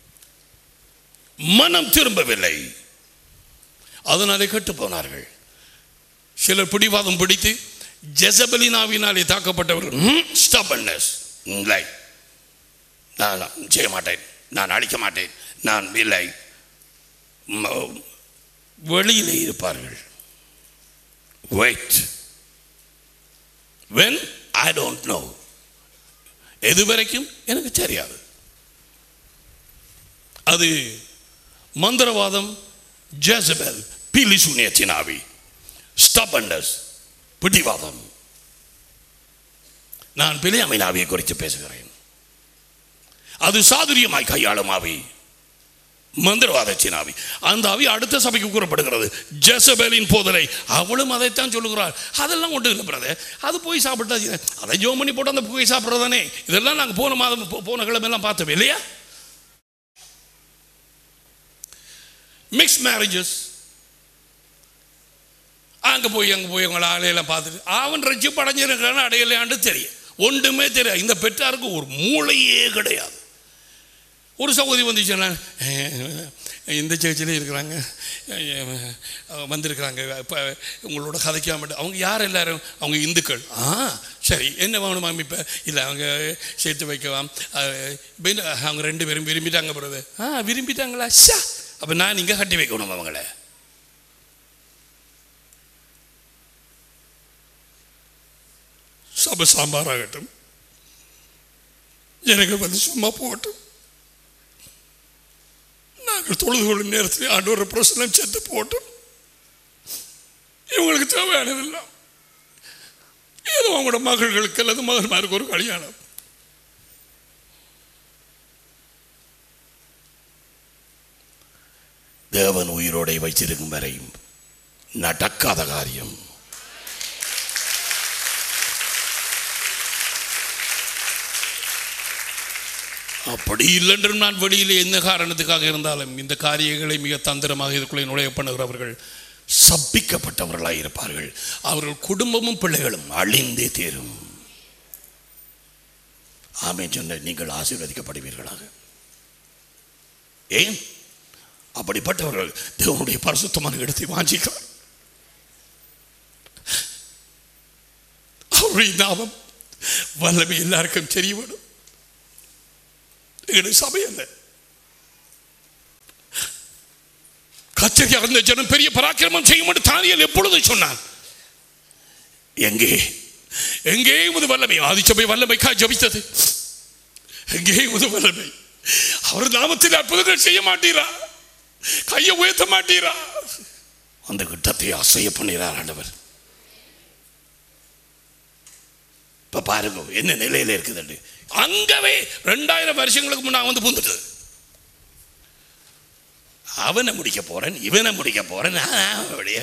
மனம் திரும்பவில்லை அதனாலே கெட்டு போனார்கள் சிலர் பிடிவாதம் பிடித்து ஜெசபலினாவினாலே தாக்கப்பட்டவர்கள் ஸ்டபன்னஸ் இல்லை நான் செய்ய மாட்டேன் நான் அழிக்க மாட்டேன் நான் இல்லை ம- வெளியிலே இருப்பார்கள் wait when I don't know எது வரைக்கும் எனக்கு தெரியாது அது மந்திரவாதம் ஜெசபெல் பிலி சூனியத்தின் ஆவி ஸ்டபண்டஸ் பிடிவாதம் நான் பிழையாமையின் ஆவியை குறித்து பேசுகிறேன் அது சாதுரியமாய் கையாளும் ஆவி மந்திரவாதத்தின் ஆவி அந்த ஆவி அடுத்த சபைக்கு கூறப்படுகிறது ஜெசபேலின் போதலை அவளும் அதைத்தான் சொல்லுகிறாள் அதெல்லாம் ஒன்றும் இல்லை பிரதர் அது போய் சாப்பிட்டா சரி. அதை ஜோம் பண்ணி போட்டு அந்த போய் சாப்பிட்றதானே இதெல்லாம் நாங்கள் போன மாதம் போ- போன கிழமெல்லாம் பார்த்தோம் இல்லையா மிக்ஸ் மேரேஜஸ் அங்கே போய் அங்கே போய் அவங்கள ஆலையெல்லாம் பார்த்துட்டு அவன் ரட்சி படைஞ்சிருக்கிறான்னு அடையலையாண்டு தெரியும் ஒன்றுமே தெரியாது இந்த பெற்றாருக்கு ஒரு மூளையே கிடையாது ஒரு சகோதரி வந்து சொன்னாங்க இந்த சேர்ச்சிலே இருக்கிறாங்க அஹ் வந்திருக்கிறாங்க இப்போ உங்களோட கதைக்காம அவங்க யார் எல்லாரும் அவங்க இந்துக்கள் ஆ சரி என்ன வேணுமா இப்போ இல்லை அவங்க சேர்த்து வைக்கலாம் அஹ் இப்ப என்ன, அவங்க ரெண்டு பேரும் விரும்பிட்டாங்க பிறகு ஆ விரும்பிட்டாங்களா ஷா அப்போ நான் இங்கே கட்டி வைக்கணும் அவங்கள சபை சாம்பாராகட்டும் எனக்கு வந்து சும்மா போகட்டும் நாங்கள் தொழுது கொள்ளும் நேரத்தில் ஆண்டோர பிரசனம் செத்து போட்டோம் இவங்களுக்கு தேவையானதெல்லாம் ஏதோ அவங்களோட மகள்களுக்கு அல்லது மகன்மாருக்கு ஒரு கல்யாணம் தேவன் உயிரோடை வைத்திருக்கும் வரையும் நடக்காத காரியம் அப்படி இல்லென்று நான் வெளியிலே என்ன காரணத்துக்காக இருந்தாலும் இந்த காரியங்களை மிக தந்திரமாக இதுக்குள்ளே நுழைய பண்ணுகிறவர்கள் சபிக்கப்பட்டவர்களாக இருப்பார்கள் அவர்கள் குடும்பமும் பிள்ளைகளும் அழிந்தே தீரும் ஆமே சொன்ன நீங்கள் ஆசீர்வதிக்கப்படுவீர்களாக ஏன் அப்படிப்பட்டவர்கள் தேவனுடைய பரிசுத்தமான இடத்தை வாஞ்சிக்கிறார் அவருடைய நாமம் வல்லமை எல்லாருக்கும் தெரிய வேணும் எங்களுடைய சபை அல்ல கச்சரி அந்த ஜனம் பெரிய பராக்கிரமம் செய்யும் தானியல் எப்பொழுது சொன்னான் எங்கே எங்கே உது வல்லமை ஆதிச்சபை வல்லமைக்கா ஜபித்தது எங்கே உது வல்லமை அவர் நாமத்தில் அற்புதங்கள் செய்ய மாட்டீரா கையை உயர்த்த மாட்டீரா அந்த கிட்டத்தை அசைய பண்ணிறார் ஆண்டவர் இப்ப பாருங்க என்ன நிலையில இருக்குதுன்னு அங்கவே ரெண்டாயிரம் வருஷங்களுக்கு முன்னா வந்து பூந்துட்டு அவனை முடிக்க போறேன் இவனை முடிக்க போறேன் நான் அப்படியே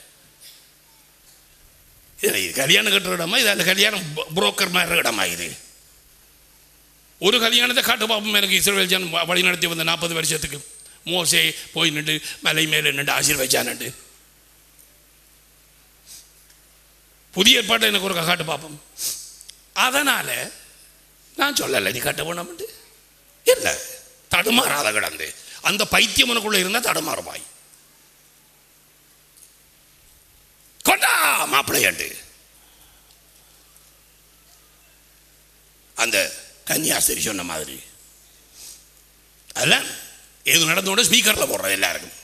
இது இது கல்யாணம் கட்டுற இடமா இது அந்த கல்யாணம் புரோக்கர் மாதிரி இடமா இது ஒரு கல்யாணத்தை காட்டு பாப்போம் எனக்கு இஸ்ரேல் ஜன் வழி நடத்தி வந்த நாற்பது வருஷத்துக்கு மோசே போய் நின்று மலை மேலே நின்று ஆசீர்வச்சானண்டு புதிய ஏற்பாட்டை எனக்கு ஒரு காட்டு பார்ப்போம் அதனால நான் சொல்லலை நீ கட்ட வேணாம்ட்டு இல்லை தடுமாறாத கிடந்து அந்த பைத்தியம் உனக்குள்ள இருந்தா தடுமாறுவாய் கொண்டா மாப்பிள்ளையாண்டு அந்த கன்னியாஸ்திரி சொன்ன மாதிரி அதெல்லாம் எது நடந்தோட ஸ்பீக்கரில் போடுறது எல்லாருக்கும்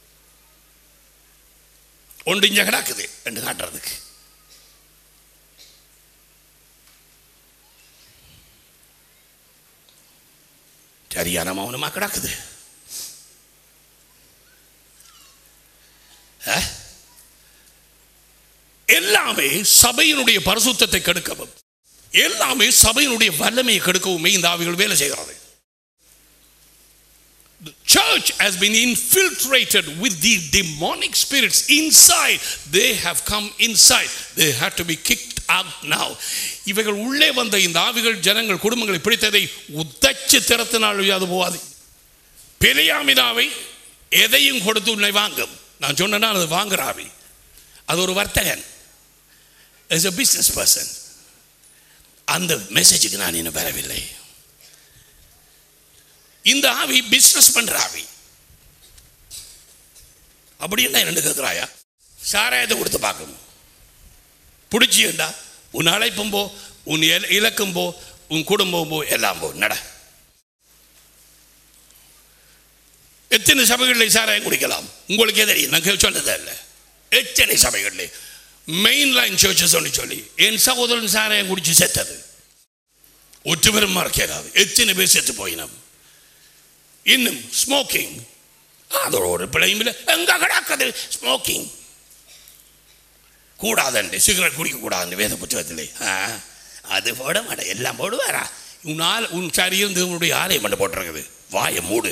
ஒன்று இஞ்ச கிடக்குது என்று காட்டுறதுக்கு சரியான மௌனமா கிடக்குது ஆ? எல்லாமே சபையினுடைய பரிசுத்தத்தை கெடுக்கவும் எல்லாமே சபையினுடைய வல்லமையை கெடுக்கவுமே இந்த ஆவிகள் வேலை செய்கிறது The church has been infiltrated with the demonic spirits inside. They have come inside. They have to be kicked out now. இவைகள் உள்ளே வந்த இந்த ஆவிகள் ஜனங்கள் குடும்பங்களை பிடித்ததை உத்தச்சு திறத்தினால் அது போகாது பெரியாமினாவை எதையும் கொடுத்து உன்னை வாங்கும் நான் சொன்னேன்னா அது வாங்குற ஆவி அது ஒரு வர்த்தகன் as a business person அந்த மெசேஜுக்கு நான் இன்னும் வரவில்லை இந்த ஆவி பிசினஸ் பண்ற ஆவி அப்படி என்ன ரெண்டு கேட்கிறாயா சாராயத்தை கொடுத்து பார்க்கணும் பிடிச்சியண்டா உன் அழைப்பும் போ உன் இல- இலக்கும் போ உன் குடும்பம் போ எல்லாம் போ நட எத்தனை சபைகளில் சாராயம் குடிக்கலாம் உங்களுக்கே தெரியும் நான் கே- சொன்னதே இல்லை எத்தனை சபைகளில் மெயின் லைன் சர்ச்சஸ் சொல்லி சொல்லி என் சகோதரன் சாராயம் குடிச்சு செத்தது ஒற்றுவரும் மறக்கிறாது எத்தனை பேர் செத்து போயினோம் இன்னும் ஸ்மோக்கிங் அதோட ஒரு பிள்ளையும் இல்லை எங்க கிடக்குது ஸ்மோக்கிங் கூடாதுண்டு சிகரெட் குடிக்க கூடாதுன்னு வேத புத்தகத்திலே ஆ, அது போட மாட்டேன் எல்லாம் போடுவாரா உன் ஆள் உன் சரீரம் தேவனுடைய ஆலயம் ஆலயம் பண்ண போட்டிருக்குது வாயை மூடு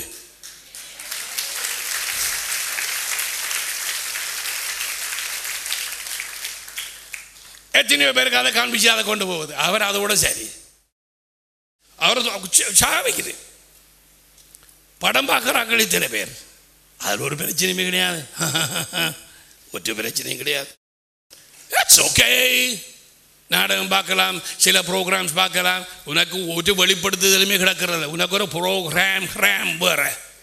எத்தனையோ பேருக்கு அதை காண்பிச்சு அதை கொண்டு போகுது அவர் அதோட சரி அவர் சாவிக்குது படம் பார்க்குறாங்களே இத்தனை பேர் அதில் ஒரு பிரச்சனையுமே கிடையாது ஒற்று பிரச்சனையும் கிடையாது இட்ஸ் ஓகே நாடகம் பார்க்கலாம் சில ப்ரோக்ராம்ஸ் பார்க்கலாம் உனக்கு ஒரு வெளிப்படுத்துதலுமே கிடக்கிறது உனக்கு ஒரு ப்ரோக்ராம் ஹ்ராம் வேற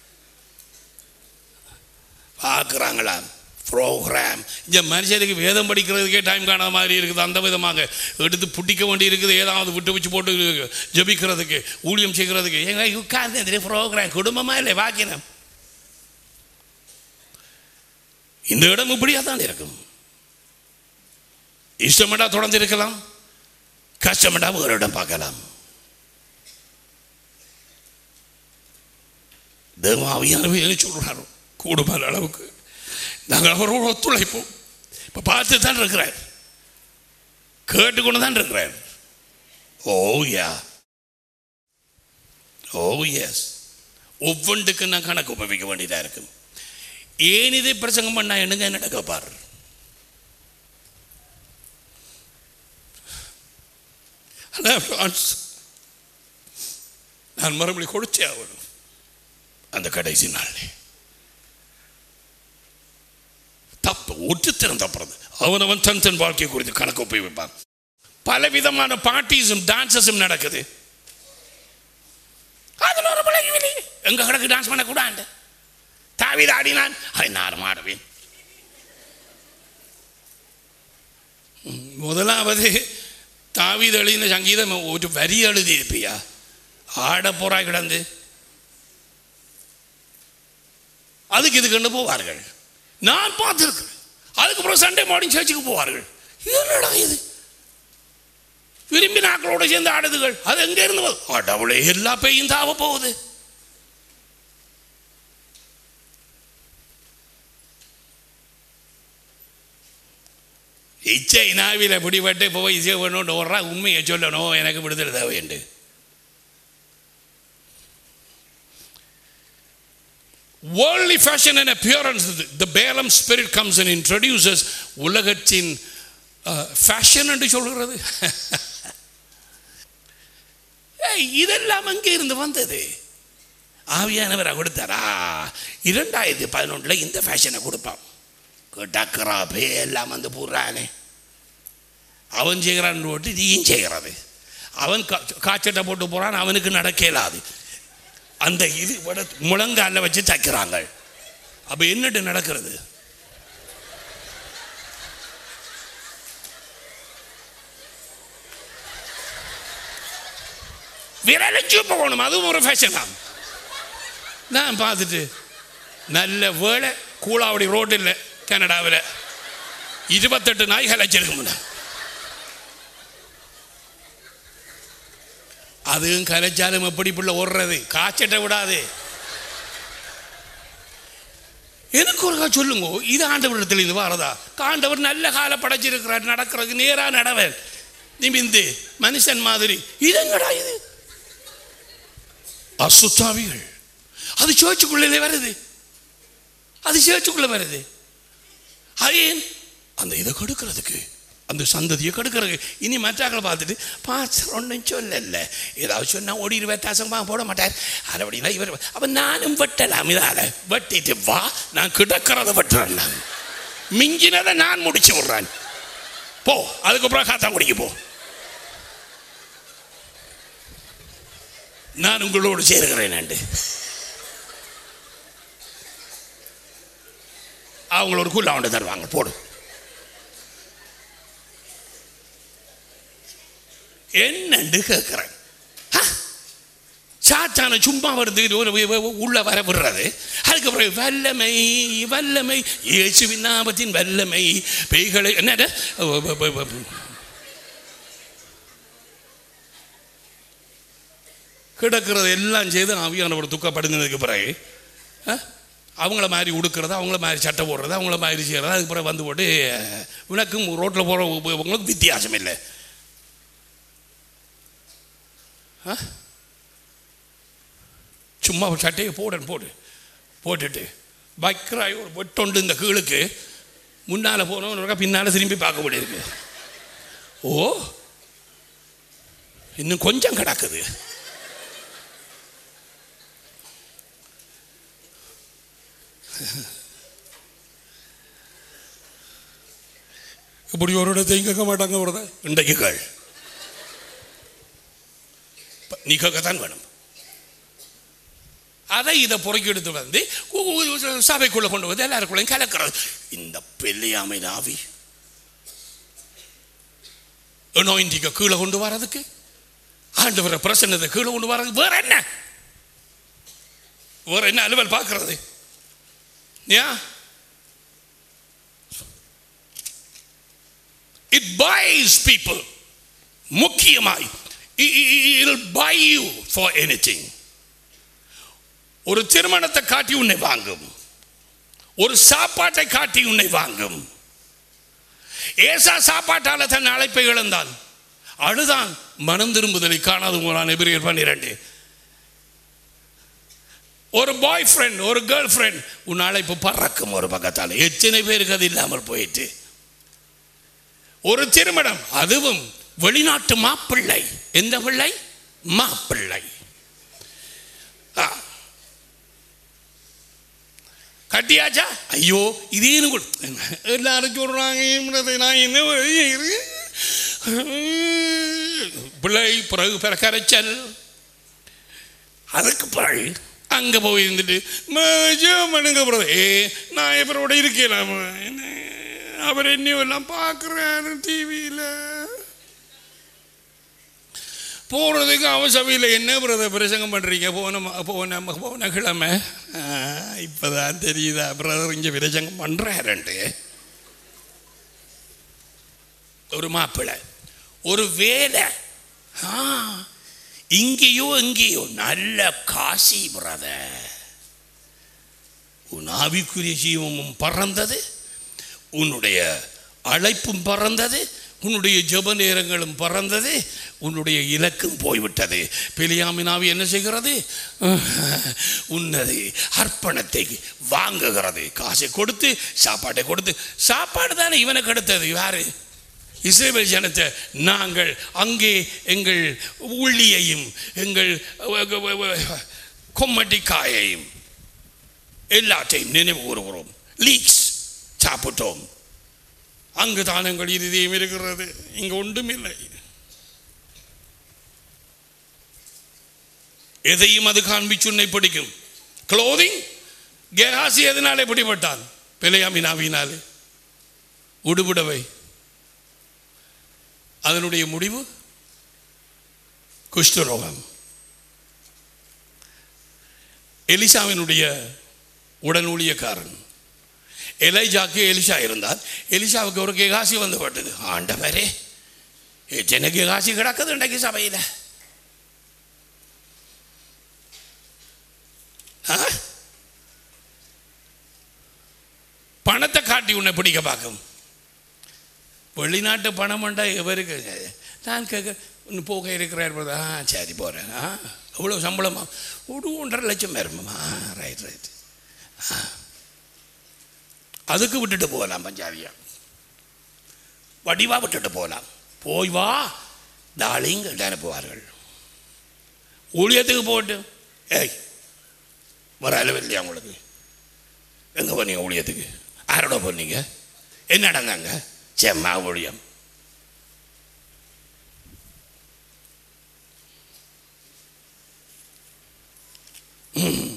பார்க்குறாங்களா ப்ரோக்ராம் இந்த மனுஷனுக்கு வேதம் படிக்கிறதுக்கே டைம் காணாத மாதிரி இருக்குது அந்த விதமாக எடுத்து புட்டிக்க வேண்டி இருக்குது ஏதாவது விட்டு வச்சு போட்டு ஜபிக்கிறதுக்கு ஊழியம் செய்கிறதுக்கு எங்க உட்கார்ந்து ப்ரோக்ராம் குடும்பமா இல்லை வாக்கினம் இந்த இடம் இப்படியா தான் இருக்கும் இஷ்டமெண்டா தொடர்ந்து இருக்கலாம் கஷ்டமெண்டா ஒரு இடம் பார்க்கலாம் தேவாவியானவை என்ன சொல்கிறாரோ கூடுமான அளவுக்கு நாங்கள் அவரோடு ஒத்துழைப்போம் இப்போ பார்த்து தான் இருக்கிறார் கேட்டுக்கொண்டு தான் இருக்கிறார் ஓ யா ஓ எஸ் ஒவ்வொன்றுக்கு நான் கணக்கு உபயோகிக்க வேண்டியதாக இருக்கும் ஏன் இதை பிரசங்கம் பண்ணா என்னங்க நடக்க பாரு அதான் ஃப்ரான்ஸ். நான் மறுபடி கொடுத்தே ஆகணும் அந்த கடைசி நாள் தப்பு ஒற்றுத்திறம் தப்புறது அவனவன் தன் தன் வாழ்க்கை குறித்து கணக்கு உபயோகிப்பான் பல விதமான பார்ட்டிஸும் டான்சஸும் நடக்குது அதில் ஒரு பிள்ளைங்க இல்லையே எங்க கணக்கு டான்ஸ் பண்ணக்கூடாது தாவித ஆடினான் அதை நானும் ஆடுவேன் முதலாவது தாவீது எழுதின சங்கீதம் ஒரு வரி எழுதி இருப்பியா ஆட போறாய் கிடந்து அதுக்கு இதுக்குன்னு போவார்கள் நான் பார்த்துருக்கிறேன் அதுக்கப்புறம் சண்டே மார்னிங் சர்ச்சுக்கு போவார்கள் இது என்னடா இது விரும்பி நாக்களோட சேர்ந்து ஆடுதுகள் அது எங்க இருந்து வரும்? கடவுளே எல்லா பெய்யும் தாவ போகுது இச்சை நாவில பிடிபட்டு போய் இசை பண்ணணும் வர்றா உண்மையை சொல்லணும் எனக்கு விடுதலை தேவையுண்டு worldly fashion and appearance the, the Balaam spirit comes and introduces உலகத்தின் ஃபேஷன் என்று சொல்கிறது ஏய், இதெல்லாம் அங்கே இருந்து வந்தது ஆவியானவரை கொடுத்தாரா இரண்டாயிரத்தி பதினொன்றில் இந்த ஃபேஷனை கொடுப்பான் டக்கரா பே எல்லாம் வந்து போடுறானே அவன் செய்கிறான் போட்டு நீயும் செய்கிறது அவன் கா- காய்ச்சட்டை போட்டு போகிறான் அவனுக்கு நடக்க இயலாது அந்த இது விட முழங்கால வச்சு தைக்கிறாங்க அப்ப என்னட்டு நடக்கிறது விரலச்சு போகணும் அதுவும் ஒரு ஃபேஷன் தான் நான் பார்த்துட்டு நல்ல வேலை கூலாவடி ரோட்டில் கனடாவில் இருபத்தெட்டு நாய்கள் வச்சிருக்க அதுவும் கலைச்சாலும் எப்படி புள்ள ஓடுறது காய்ச்சட்டை விடாது எனக்கு ஒரு சொல்லுங்க இது ஆண்டவரிடத்தில் இது வரதா ஆண்டவர் நல்ல கால படைச்சிருக்கிறார் நடக்கிறது நேரா நடவர் நிமிந்து மனுஷன் மாதிரி இதங்கடா இது அசுத்தாவிகள் அது சேர்ச்சுக்குள்ளே வருது அது சேர்ச்சுக்குள்ள வருது அது ஏன் அந்த இதை கொடுக்கறதுக்கு அந்த சந்ததியை கெடுக்கிறது இனி மற்றாக்களை பார்த்துட்டு பாஸ்டர் ஒன்றும் சொல்லல ஏதாவது சொன்னால் ஓடி வித்தாசமாக போட மாட்டார் அது அப்படின்னா இவர் அப்போ நானும் வெட்டலாம் இதால் வெட்டிட்டு வா நான் கிடக்கிறத வெட்டுறேன் நான் மிஞ்சினதை நான் முடிச்சு விட்றேன் போ அதுக்கப்புறம் காத்தா குடிக்க போ நான் உங்களோடு சேருகிறேன் அண்டு அவங்கள ஒரு குள்ள அவன்ட்டு தருவாங்க போடு என்னண்டு கேட்குறேன் சாத்தான சும்மா வருது இது ஒரு வி- வி- உள்ள வர விடுறது அதுக்கப்புறம் வல்லமை வல்லமை இயேசுவின் நாமத்தின் வல்லமை பேய்களை என்னது கிடக்கிறது எல்லாம் செய்து ஆவியானவர் துக்கப்படுங்கினதுக்கு பிறகு ஆ, அவங்கள மாதிரி உடுக்கிறது அவங்கள மாதிரி சட்டை போடுறது அவங்கள மாதிரி செய்கிறது அதுக்கு பிறகு வந்து போட்டு விளக்கும் ரோட்டில் போகிறவங்களுக்கு வித்தியாசம் இல்லை ஆ? சும்மா ஒரு சட்டையை போடுன்னு போடு போட்டுட்டு பக்ராய் ஒரு வெட்டொண்டு இந்த கீழுக்கு முன்னால் போனவன் பின்னால் திரும்பி பார்க்க வேண்டியிருக்கு ஓ இன்னும் கொஞ்சம் கிடக்குது இப்படி ஒரு இடத்தையும் கேட்க மாட்டாங்க ஒரு இன்றைக்கு கேள் ப- நீ கேட்கத்தான் வேணும் அதை இதை பொறுக்கி எடுத்து வந்து கு- கு- சபைக்குள்ள கொண்டு வந்து எல்லாருக்குள்ளையும் கலக்கிறது இந்த பெல்லையாமை ஆவி நோயின்றிக்க கீழே கொண்டு வரதுக்கு ஆண்டவரை பிரசன்னத்தை கீழே கொண்டு வரது வேற என்ன வேற என்ன அலுவல் பார்க்கறது ஏன் இட் பைஸ் பீப்புள் முக்கியமாய் will buy you for anything ஒரு திருமணத்தை காட்டி உன்னை வாங்கும் ஒரு சாப்பாட்டை காட்டி உன்னை வாங்கும் ஏசா சாப்பாட்டால தன் அழைப்பை இழந்தான் அழுதான் மனம் திரும்புதலை காணாது போனான் எபிரியர் பன்னிரண்டு ஒரு பாய் ஃப்ரெண்ட் ஒரு கேர்ள் ஃப்ரெண்ட் உன் அழைப்பு பறக்கும் ஒரு பக்கத்தால் எத்தனை பேருக்கு அது இல்லாமல் போயிட்டு ஒரு திருமணம் அதுவும் வெளிநாட்டு மாப்பிள்ளை எந்த பிள்ளை மாப்பிள்ளை ஆ. கட்டியாச்சா ஐயோ இதேன்னு கொடு எல்லாரும் சொல்றாங்க என்னது, நான் என்ன செய்யறது? பிள்ளை பிறகு பிற கரைச்சல் அதுக்கு பிறகு அங்க போய் இருந்துட்டு மனுங்க பிறகு ஏ நான் இவரோட இருக்கேன் அவர் என்னையும் எல்லாம் பார்க்குறேன் டிவியில் போகிறதுக்கு அவன் சபையில் என்ன பிரதர் பிரசங்கம் பண்ணுறீங்க போன ம- போன ம- போன கிழமை இப்போ தான் தெரியுதா பிரதர் இங்கே பிரசங்கம் பண்ணுறாருன்ட்டு ஒரு மாப்பிள்ளை ஒரு வேலை ஆ இங்கேயோ எங்கேயோ நல்ல காசி பிரதர் உன் ஆவிக்குரிய ஜீவமும் பறந்தது உன்னுடைய அழைப்பும் பறந்தது உன்னுடைய ஜெப நேரங்களும் பறந்தது உன்னுடைய இலக்கும் போய்விட்டது பெலியாமினாவி என்ன செய்கிறது உன்னது அர்ப்பணத்தை வாங்குகிறது காசை கொடுத்து சாப்பாட்டை கொடுத்து சாப்பாடு தானே இவனுக்கு எடுத்தது யாரு இஸ்ரேல் ஜனத்தை நாங்கள் அங்கே எங்கள் உள்ளியையும் எங்கள் கொம்மட்டிக்காயையும் எல்லாத்தையும் நினைவு கூறுகிறோம் லீக்ஸ் சாப்பிட்டோம் அங்கு தான் எங்கள் இருதயம் இருக்கிறது இங்கு ஒன்றுமில்லை எதையும் அது காண்பிச்சு உன்னை பிடிக்கும் க்ளோதிங் கேகாசி எதனாலே பிடிபட்டான் பிழையாமினாவினாலே உடுபுடவை அதனுடைய முடிவு குஷ்டரோகம் எலிசாவினுடைய உடன் ஊழியக்காரன் எலைஜாக்கு எலிஷா இருந்தார் எலிஷாவுக்கு ஒரு கேகாசி வந்து பட்டது ஆண்டவரே எத்தனை கேகாசி கிடக்குது இன்றைக்கு சபையில் ஆ? பணத்தை காட்டி உன்னை பிடிக்க பார்க்கும் வெளிநாட்டு பணம் உண்டா இவருக்கு நான் கேட்க இன்னும் போக இருக்கிறார் brother. ஆ சரி போகிறேன் ஆ எவ்வளோ சம்பளமா ஒரு ஒன்றரை லட்சம் வருமா ஆ ரைட் ரைட் அதுக்கு விட்டுட்டு போகலாம் பஞ்சாதியா வடிவா விட்டுட்டு போகலாம் போய் வா தாளிங்க அனுப்புவார்கள் ஊழியத்துக்கு போட்டு ஏய் வர அளவு இல்லையா உங்களுக்கு எங்கே போனீங்க ஊழியத்துக்கு யாரோட போனீங்க என்ன நடந்தாங்க செம்மா ஊழியம் ம்.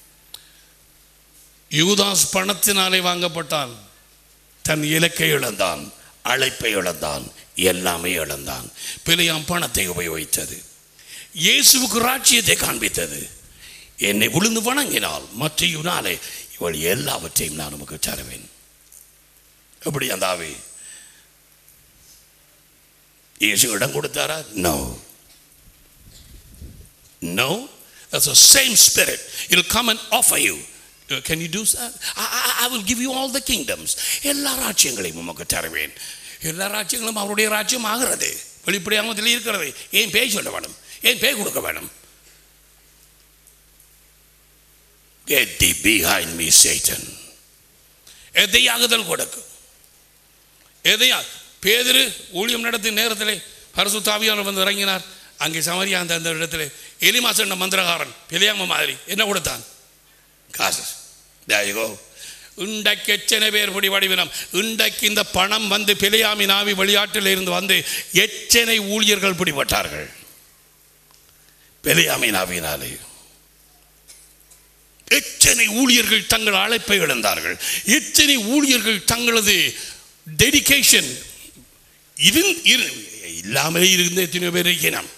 யூதாஸ் பணத்தினாலே வாங்கப்பட்டான் தன் இலக்கை இழந்தான் அழைப்பை இழந்தான் எல்லாமே இழந்தான் பிழையாம் பணத்தை உபயோகித்தது இயேசுவுக்கு ராட்சியத்தை காண்பித்தது என்னை விழுந்து வணங்கினால் மற்றையுனாலே இவள் எல்லாவற்றையும் நான் உமக்கு தருவேன் எப்படி அந்த ஆவி இயேசு இடம் கொடுத்தாரா no No, that's the same spirit. It'll come and offer you. Uh, Can you do that? I, I, I will give you all the kingdoms. எல்லா ராஜ்யங்களையும் உமக்கு தருவேன் எல்லா ராஜ்யங்களும் அவருடைய ராஜ்யம் ஆகிறது வெளிப்படையாமத்தில் இருக்கிறது ஏன் பேய் சொல்ல வேணும் ஏன் பேய் கொடுக்க வேணும் Get thee behind me, Satan. எதையாகுதல் கொடுக்கும் எதையா பேதிரு ஊழியம் நடத்தும் நேரத்தில் பரசுத்தாவியானவர் வந்து இறங்கினார் அங்கே சமரியா அந்த அந்த இடத்துல எலிமாசண்ட மந்திரகாரன் பெரியாம மாதிரி என்ன கொடுத்தான் காசு தேயகோ இன்றைக்கு எத்தனை பேர் பிடி வடிவினம் இன்றைக்கு இந்த பணம் வந்து பிழையாமி நாவி வெளியாட்டில் இருந்து வந்து எத்தனை ஊழியர்கள் பிடிபட்டார்கள் பிழையாமி நாவினாலே எத்தனை ஊழியர்கள் தங்கள் அழைப்பை இழந்தார்கள் எத்தனை ஊழியர்கள் தங்களது டெடிகேஷன் இருந் இரு இல்லாமலே இருந்த எத்தனையோ பேர் இருக்கிறோம்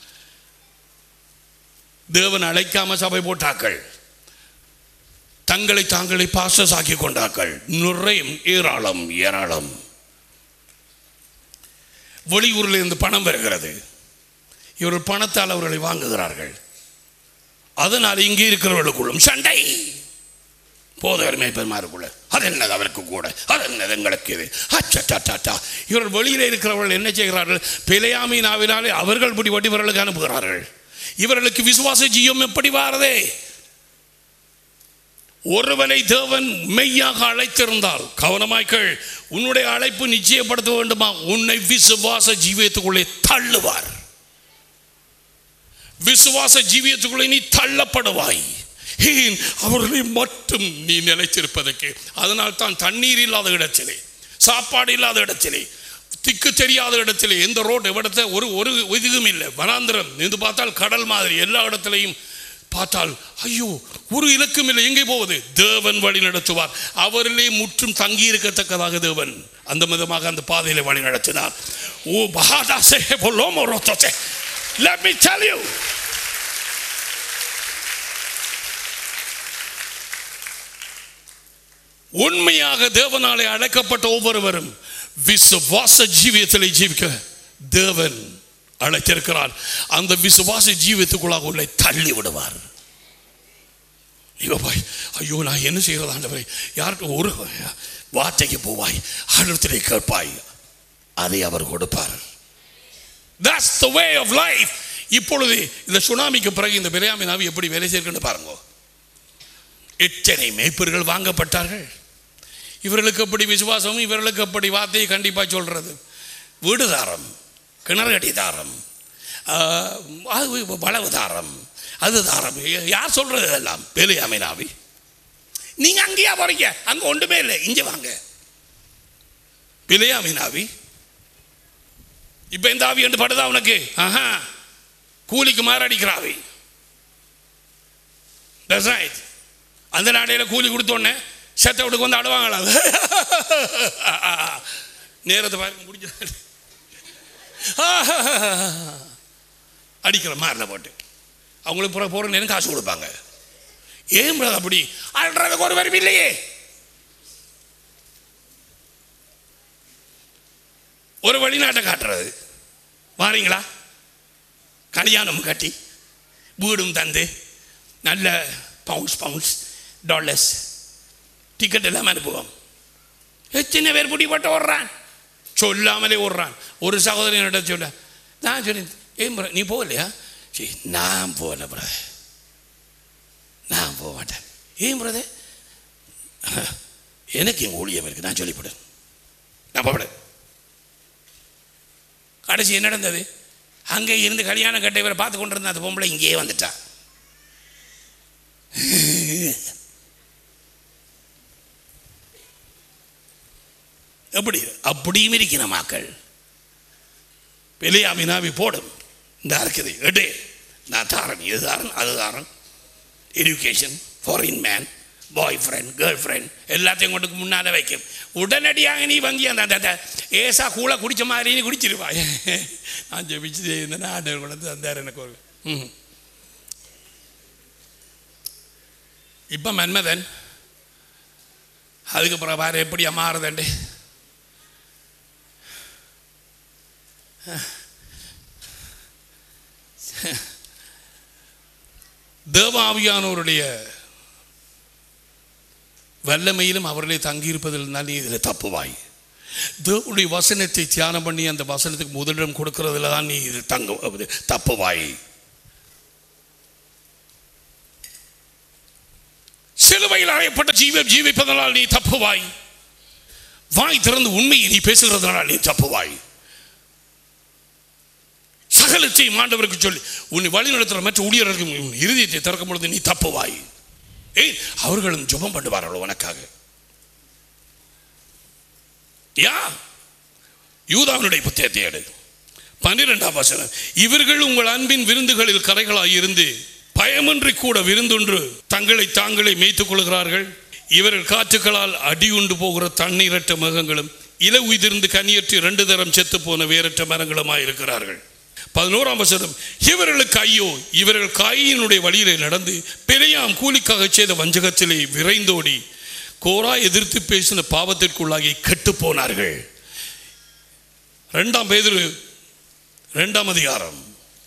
தேவன் அழைக்காம சபை போட்டாக்கள் தங்களை தாங்களை பாசஸ் ஆக்கி கொண்டார்கள் நுரையும் ஏராளம் ஏராளம் வெளியூரில் இருந்து பணம் வருகிறது இவர்கள் பணத்தால் அவர்களை வாங்குகிறார்கள் அதனால் இங்கே இருக்கிறவர்களுக்குள்ளும் சண்டை போதவர் மேய்ப்பெருமாருக்குள்ள அது என்னது அவருக்கு கூட அது என்னது எங்களுக்கு இது அச்சா இவர்கள் வெளியில் இருக்கிறவர்கள் என்ன செய்கிறார்கள் பிழையாமை நாவினாலே அவர்கள் பிடிபட்டு இவர்களுக்கு அனுப்புகிறார்கள் இவர்களுக்கு விசுவாச ஜீவம் எப்படி வாரதே ஒருவனை தேவன் மெய்யாக அழைத்திருந்தால் கவனமாய்கள் உன்னுடைய அழைப்பு நிச்சயப்படுத்த வேண்டுமா உன்னை விசுவாச ஜீவியத்துக்குள்ளே தள்ளுவார் விசுவாச ஜீவியத்துக்குள்ளே நீ தள்ளப்படுவாய் ஏன் அவர்களை மட்டும் நீ நிலைத்திருப்பதற்கு அதனால் தான் தண்ணீர் இல்லாத இடத்திலே சாப்பாடு இல்லாத இடத்திலே திக்கு தெரியாத இடத்திலே எந்த ரோடு இடத்த ஒரு ஒரு இதுவும் இல்லை வனாந்திரம் நின்று பார்த்தால் கடல் மாதிரி எல்லா இடத்துலையும் பார்த்தால் ஐயோ ஒரு இலக்கும் இல்லை எங்கே போவது தேவன் வழி நடத்துவார் அவரிலே முற்றும் தங்கி இருக்கத்தக்கதாக தேவன் அந்த விதமாக அந்த பாதையில வழி நடத்தினார் ஓ பகாதாசே பொல்லோமோ ரொத்தசே let me tell you உண்மையாக தேவனாலே அழைக்கப்பட்ட ஒவ்வொருவரும் விசுவாச ஜீவியத்தில் ஜீவிக்க தேவன் அழைத்திருக்கிறார் அந்த விசுவாச ஜீவியத்துக்குள்ளாக உள்ள தள்ளி விடுவார் ஐயோ பாய் ஐயோ நான் என்ன செய்கிறது ஆண்டவரே யாருக்கு ஒரு வார்த்தைக்கு போவாய் அடுத்ததை கேட்பாய் அதை அவர் கொடுப்பார் That's the way of life இப்பொழுது இந்த சுனாமிக்கு பிறகு இந்த பிரியாமி நாவி எப்படி வேலை செய்யணும்னு பாருங்க எத்தனை மேய்ப்பர்கள் வாங்கப்பட்டார்கள் இவர்களுக்கு எப்படி விசுவாசம் இவர்களுக்கு எப்படி வார்த்தையை கண்டிப்பாக சொல்றது வீடு தாரம் கிணறு அடி தாரம் ஆஹ், அது வளவு தாரம் அது தாரம் யார் சொல்றது இதெல்லாம் பெரியாமை நாவி நீங்க அங்கேயா போறீங்க அங்க ஒன்றுமே இல்லை இங்க வாங்க பிழையாமி நாவி இப்ப இந்த ஆவி என்று படுதா உனக்கு ஆஹா கூலிக்கு மாரடிக்கிற ஆவி That's right. அந்த நாடையில் கூலி கொடுத்தோடனே செத்த வீட்டுக்கு வந்து அழுவாங்களா நேரத்தை பாருங்க முடிஞ்ச அடிக்கிற மாறின போட்டு அவங்களுக்கு புற போகிற நேரம் காசு கொடுப்பாங்க ஏன் brother அப்படி அல்றதுக்கு ஒரு வரும் இல்லையே ஒரு வெளிநாட்டை காட்டுறது வாரீங்களா கல்யாணம் கட்டி வீடும் தந்து நல்ல பவுண்ட்ஸ் பவுண்ட்ஸ் டாலர்ஸ் டிக்கெட் எல்லாம் அனுப்புவோம் எத்தனை பேர் பிடி போட்டு ஓடுறான் சொல்லாமலே ஓடுறான் ஒரு சகோதரனோட சொல்ல நான் சொன்னேன் ஏன் bro, நீ போகலையா சரி நான் போகல பிரதர் நான் போக மாட்டேன் ஏன் பிரதர் எனக்கு எங்கள் ஊழியம் இருக்கு நான் சொல்லிவிடுறேன் நான் போகிறேன் கடைசி என்ன நடந்தது அங்கே இருந்து கல்யாணம் கட்ட இவரை பார்த்து கொண்டு இருந்த அந்த பொம்பளை இங்கேயே வந்துட்டா எப்படி அப்படியும் இருக்கிற மக்கள் பெலியாமி நாவி போடும் இந்த இருக்குது எடு நான் தாரன் இது தாரன் அது தாரன் education foreign man boyfriend girlfriend எல்லாத்தையும் கொண்டு முன்னால் வைக்கும் உடனடியாக நீ வங்கி அந்த அந்த- அந்த ஏசா கூழ குடிச்ச மாதிரி நீ குடிச்சிருவாய் நான் ஜெபிச்சு இருந்தேன்னா ஆண்டவர் கொண்டு வந்து தந்தார் எனக்கு ஒரு ம் இப்போ மன்மதன் அதுக்கப்புறம் பாரு எப்படியா மாறுதண்டு தேவாவியானவருடைய வல்லமையிலும் அவர்களே தங்கியிருப்பதில் நீ இதில் தப்புவாய் தேவனுடைய வசனத்தை தியானம் பண்ணி அந்த வசனத்துக்கு முதலிடம் கொடுக்கறதுல தான் நீ இது தங்க தப்புவாய் சிலுவையில் அறையப்பட்ட ஜீவம் ஜீவிப்பதனால் நீ தப்புவாய் வாய் திறந்து உண்மையை நீ பேசுகிறதுனால் நீ தப்புவாய் சகலத்தையும் ஆண்டவருக்கு சொல்லி உன்னை வழி நடத்துகிற மற்ற ஊழியர்களுக்கு உன் இருதயத்தை திறக்கும் பொழுது நீ தப்புவாய் ஏய் அவர்களும் ஜெபம் பண்ணுவார்கள் உனக்காக யா யூதாவினுடைய புத்தகத்தை எடு பன்னிரெண்டாம் வசனம் இவர்கள் உங்கள் அன்பின் விருந்துகளில் கரைகளாய் இருந்து பயமின்றி கூட விருந்தொன்று தங்களை தாங்களே மேய்த்துக் கொள்கிறார்கள் இவர்கள் காற்றுகளால் அடியுண்டு போகிற தண்ணீரற்ற மகங்களும் இல உயிர்ந்து கனியற்று இரண்டு தரம் செத்து போன வேறற்ற மரங்களுமாய் இருக்கிறார்கள் பதினோராம் வசனம் இவர்களுக்கு ஐயோ இவர்கள் காயினுடைய வழியிலே நடந்து பெரியாம் கூலிக்காக செய்த வஞ்சகத்திலே விரைந்தோடி கோரா எதிர்த்து பேசின பாவத்திற்குள்ளாகி கெட்டு போனார்கள் ரெண்டாம் பேதுரு ரெண்டாம் அதிகாரம்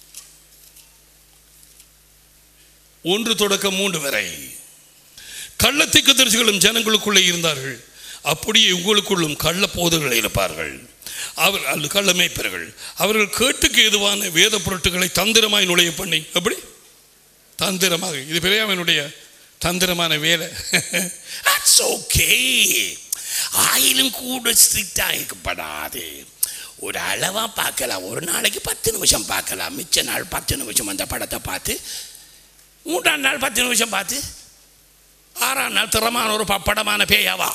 ஒன்று தொடக்கம் மூன்று வரை கள்ளத்திற்கு தரிசிகளும் ஜனங்களுக்குள்ளே இருந்தார்கள் அப்படியே உங்களுக்குள்ளும் கள்ள போதர்கள் இருப்பார்கள் அவர் அல்ல கள்ள மேய்ப்பர்கள் அவர்கள் கேட்டுக்கு எதுவான வேத பொருட்களை தந்திரமாய் நுழைய பண்ணி எப்படி தந்திரமாக இது பெரியாமனுடைய தந்திரமான வேலை That's okay ஆயிலும் கூட ஸ்ட்ரிக்டாக இருக்கப்படாது ஒரு அளவாக பார்க்கலாம் ஒரு நாளைக்கு பத்து நிமிஷம் பார்க்கலாம் மிச்ச நாள் பத்து நிமிஷம் அந்த படத்தை பார்த்து மூன்றாம் நாள் பத்து நிமிஷம் பார்த்து ஆறாம் நாள் திறமான ஒரு பப்படமான பேயாவா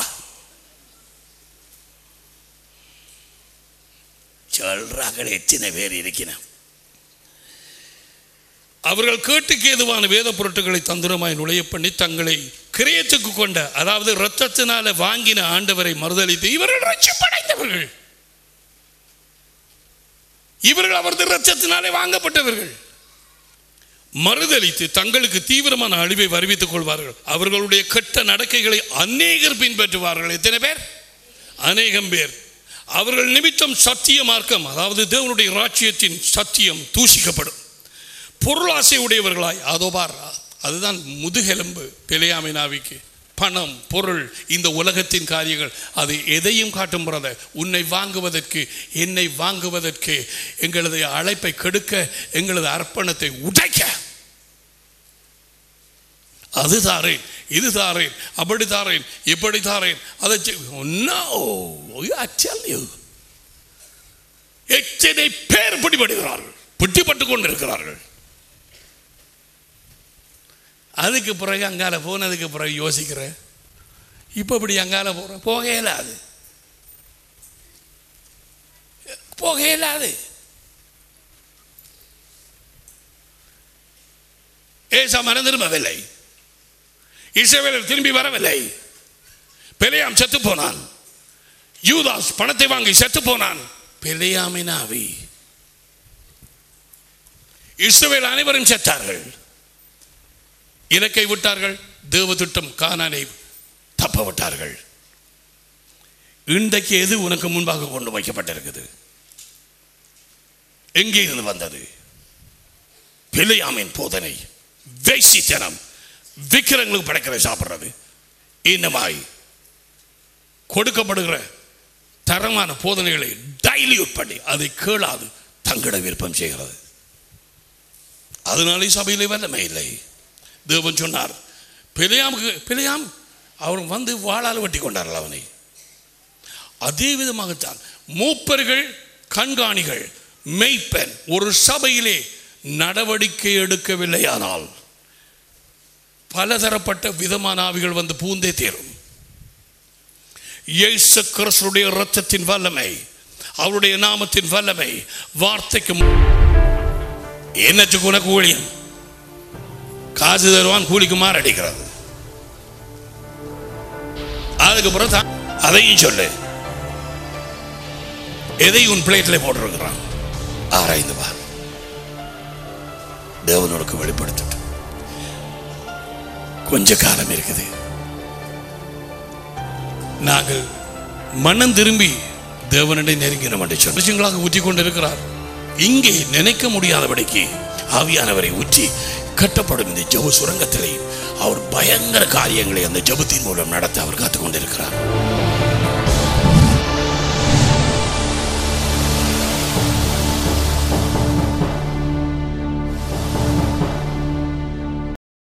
சொல்றார்கள் எத்தனை பேர் இருக்கிறேன் அவர்கள் கேட்டுக்கு ஏதுவான வேத பொருட்களை தந்திரமாய் நுழைய பண்ணி தங்களை கிரயத்துக்கு கொண்ட அதாவது இரத்தத்தினால வாங்கின ஆண்டவரை மறுதளித்து இவர்கள் ரட்சிப்படைந்தவர்கள் இவர்கள் அவரது இரத்தத்தினாலே வாங்கப்பட்டவர்கள் மறுதலித்து தங்களுக்கு தீவிரமான அழிவை வருவித்துக் கொள்வார்கள் அவர்களுடைய கெட்ட நடக்கைகளை அநேகர் பின்பற்றுவார்கள் எத்தனை பேர் அநேகம் பேர் அவர்கள் நிமித்தம் சத்திய மார்க்கம் அதாவது தேவனுடைய ராஜ்யத்தின் சத்தியம் தூஷிக்கப்படும் பொருளாசை உடையவர்களாய் அதோ பார் அதுதான் முதுகெலும்பு பெலியாமினாவிக்கு பணம் பொருள் இந்த உலகத்தின் காரியங்கள் அது எதையும் காட்டும் பிரதர் உன்னை வாங்குவதற்கு என்னை வாங்குவதற்கு எங்களது அழைப்பை கெடுக்க எங்களது அர்ப்பணத்தை உடைக்க அது தாரேன் இது தாரேன் அப்படி தாரேன் இப்படி தாரேன் அதை செய்- No, I tell you. எத்தனை பேர் பிடிபடுகிறார்கள் பிடிபட்டு கொண்டிருக்கிறார்கள் அதுக்கு பிறகு அங்கால போனதுக்கு பிறகு யோசிக்கிறேன் இப்போ இப்படி அங்கால போகிறேன் போக இயலாது போக இயலாது ஏசா மனம் திரும்பவில்லை இஸ்ரவேலர் திரும்பி வரவில்லை பெலியாம் செத்து போனான் யூதாஸ் பணத்தை வாங்கி செத்து போனான் பெலியாமின் ஆவி இஸ்ரவேல் அனைவரும் செத்தார்கள் இலக்கை விட்டார்கள் தேவதிட்டம் கானானை தப்ப விட்டார்கள் இன்றைக்கு எது உனக்கு முன்பாக கொண்டு வைக்கப்பட்டிருக்குது எங்கே இருந்து வந்தது பிழையாமின் போதனை வேசித்தனம் விக்கிரங்களுக்கு படைக்கிற சாப்பிட்றது இன்னமாய் கொடுக்கப்படுகிற தரமான போதனைகளை டைல்யூட் பண்ணி அதை கேளாது தங்கட விருப்பம் செய்கிறது அதனாலே சபையிலே வல்லமை இல்லை தேவன் சொன்னார் பிழையாமுக்கு பிழையாம் அவர் வந்து வாளால் வெட்டி கொண்டார்கள் அவனை அதே விதமாகத்தான் மூப்பர்கள் கண்காணிகள் மெய்ப்பெண் ஒரு சபையிலே நடவடிக்கை எடுக்கவில்லையானால் பலதரப்பட்ட விதமான ஆவிகள் வந்து பூந்தே தேரும் இயேசு கிறிஸ்துடைய இரத்தத்தின் வல்லமை அவருடைய நாமத்தின் வல்லமை வார்த்தைக்கு என்னச்சுக்கு உனக்கு ஊழியம் காசு தருவான் கூலிக்கு மாரடிக்கிறது அதுக்கப்புறம் தான் அதையும் சொல்லு எதை உன் பிளேட்ல போட்டிருக்கிறான் ஆராய்ந்து பார் தேவனுக்கு வெளிப்படுத்தட்டும் கொஞ்ச காலம் இருக்குது நாங்கள் மனம் திரும்பி தேவனிடை நெருங்கினோம் என்று சொல்லி வருஷங்களாக ஊற்றி கொண்டிருக்கிறார் இங்கே நினைக்க முடியாதபடிக்கு ஆவியானவரை ஊற்றி கட்டப்படும் இந்த ஜெப சுரங்கத்திலே அவர் பயங்கர காரியங்களை அந்த ஜெபத்தின் மூலம் நடத்த அவர் காத்துக் கொண்டிருக்கிறார்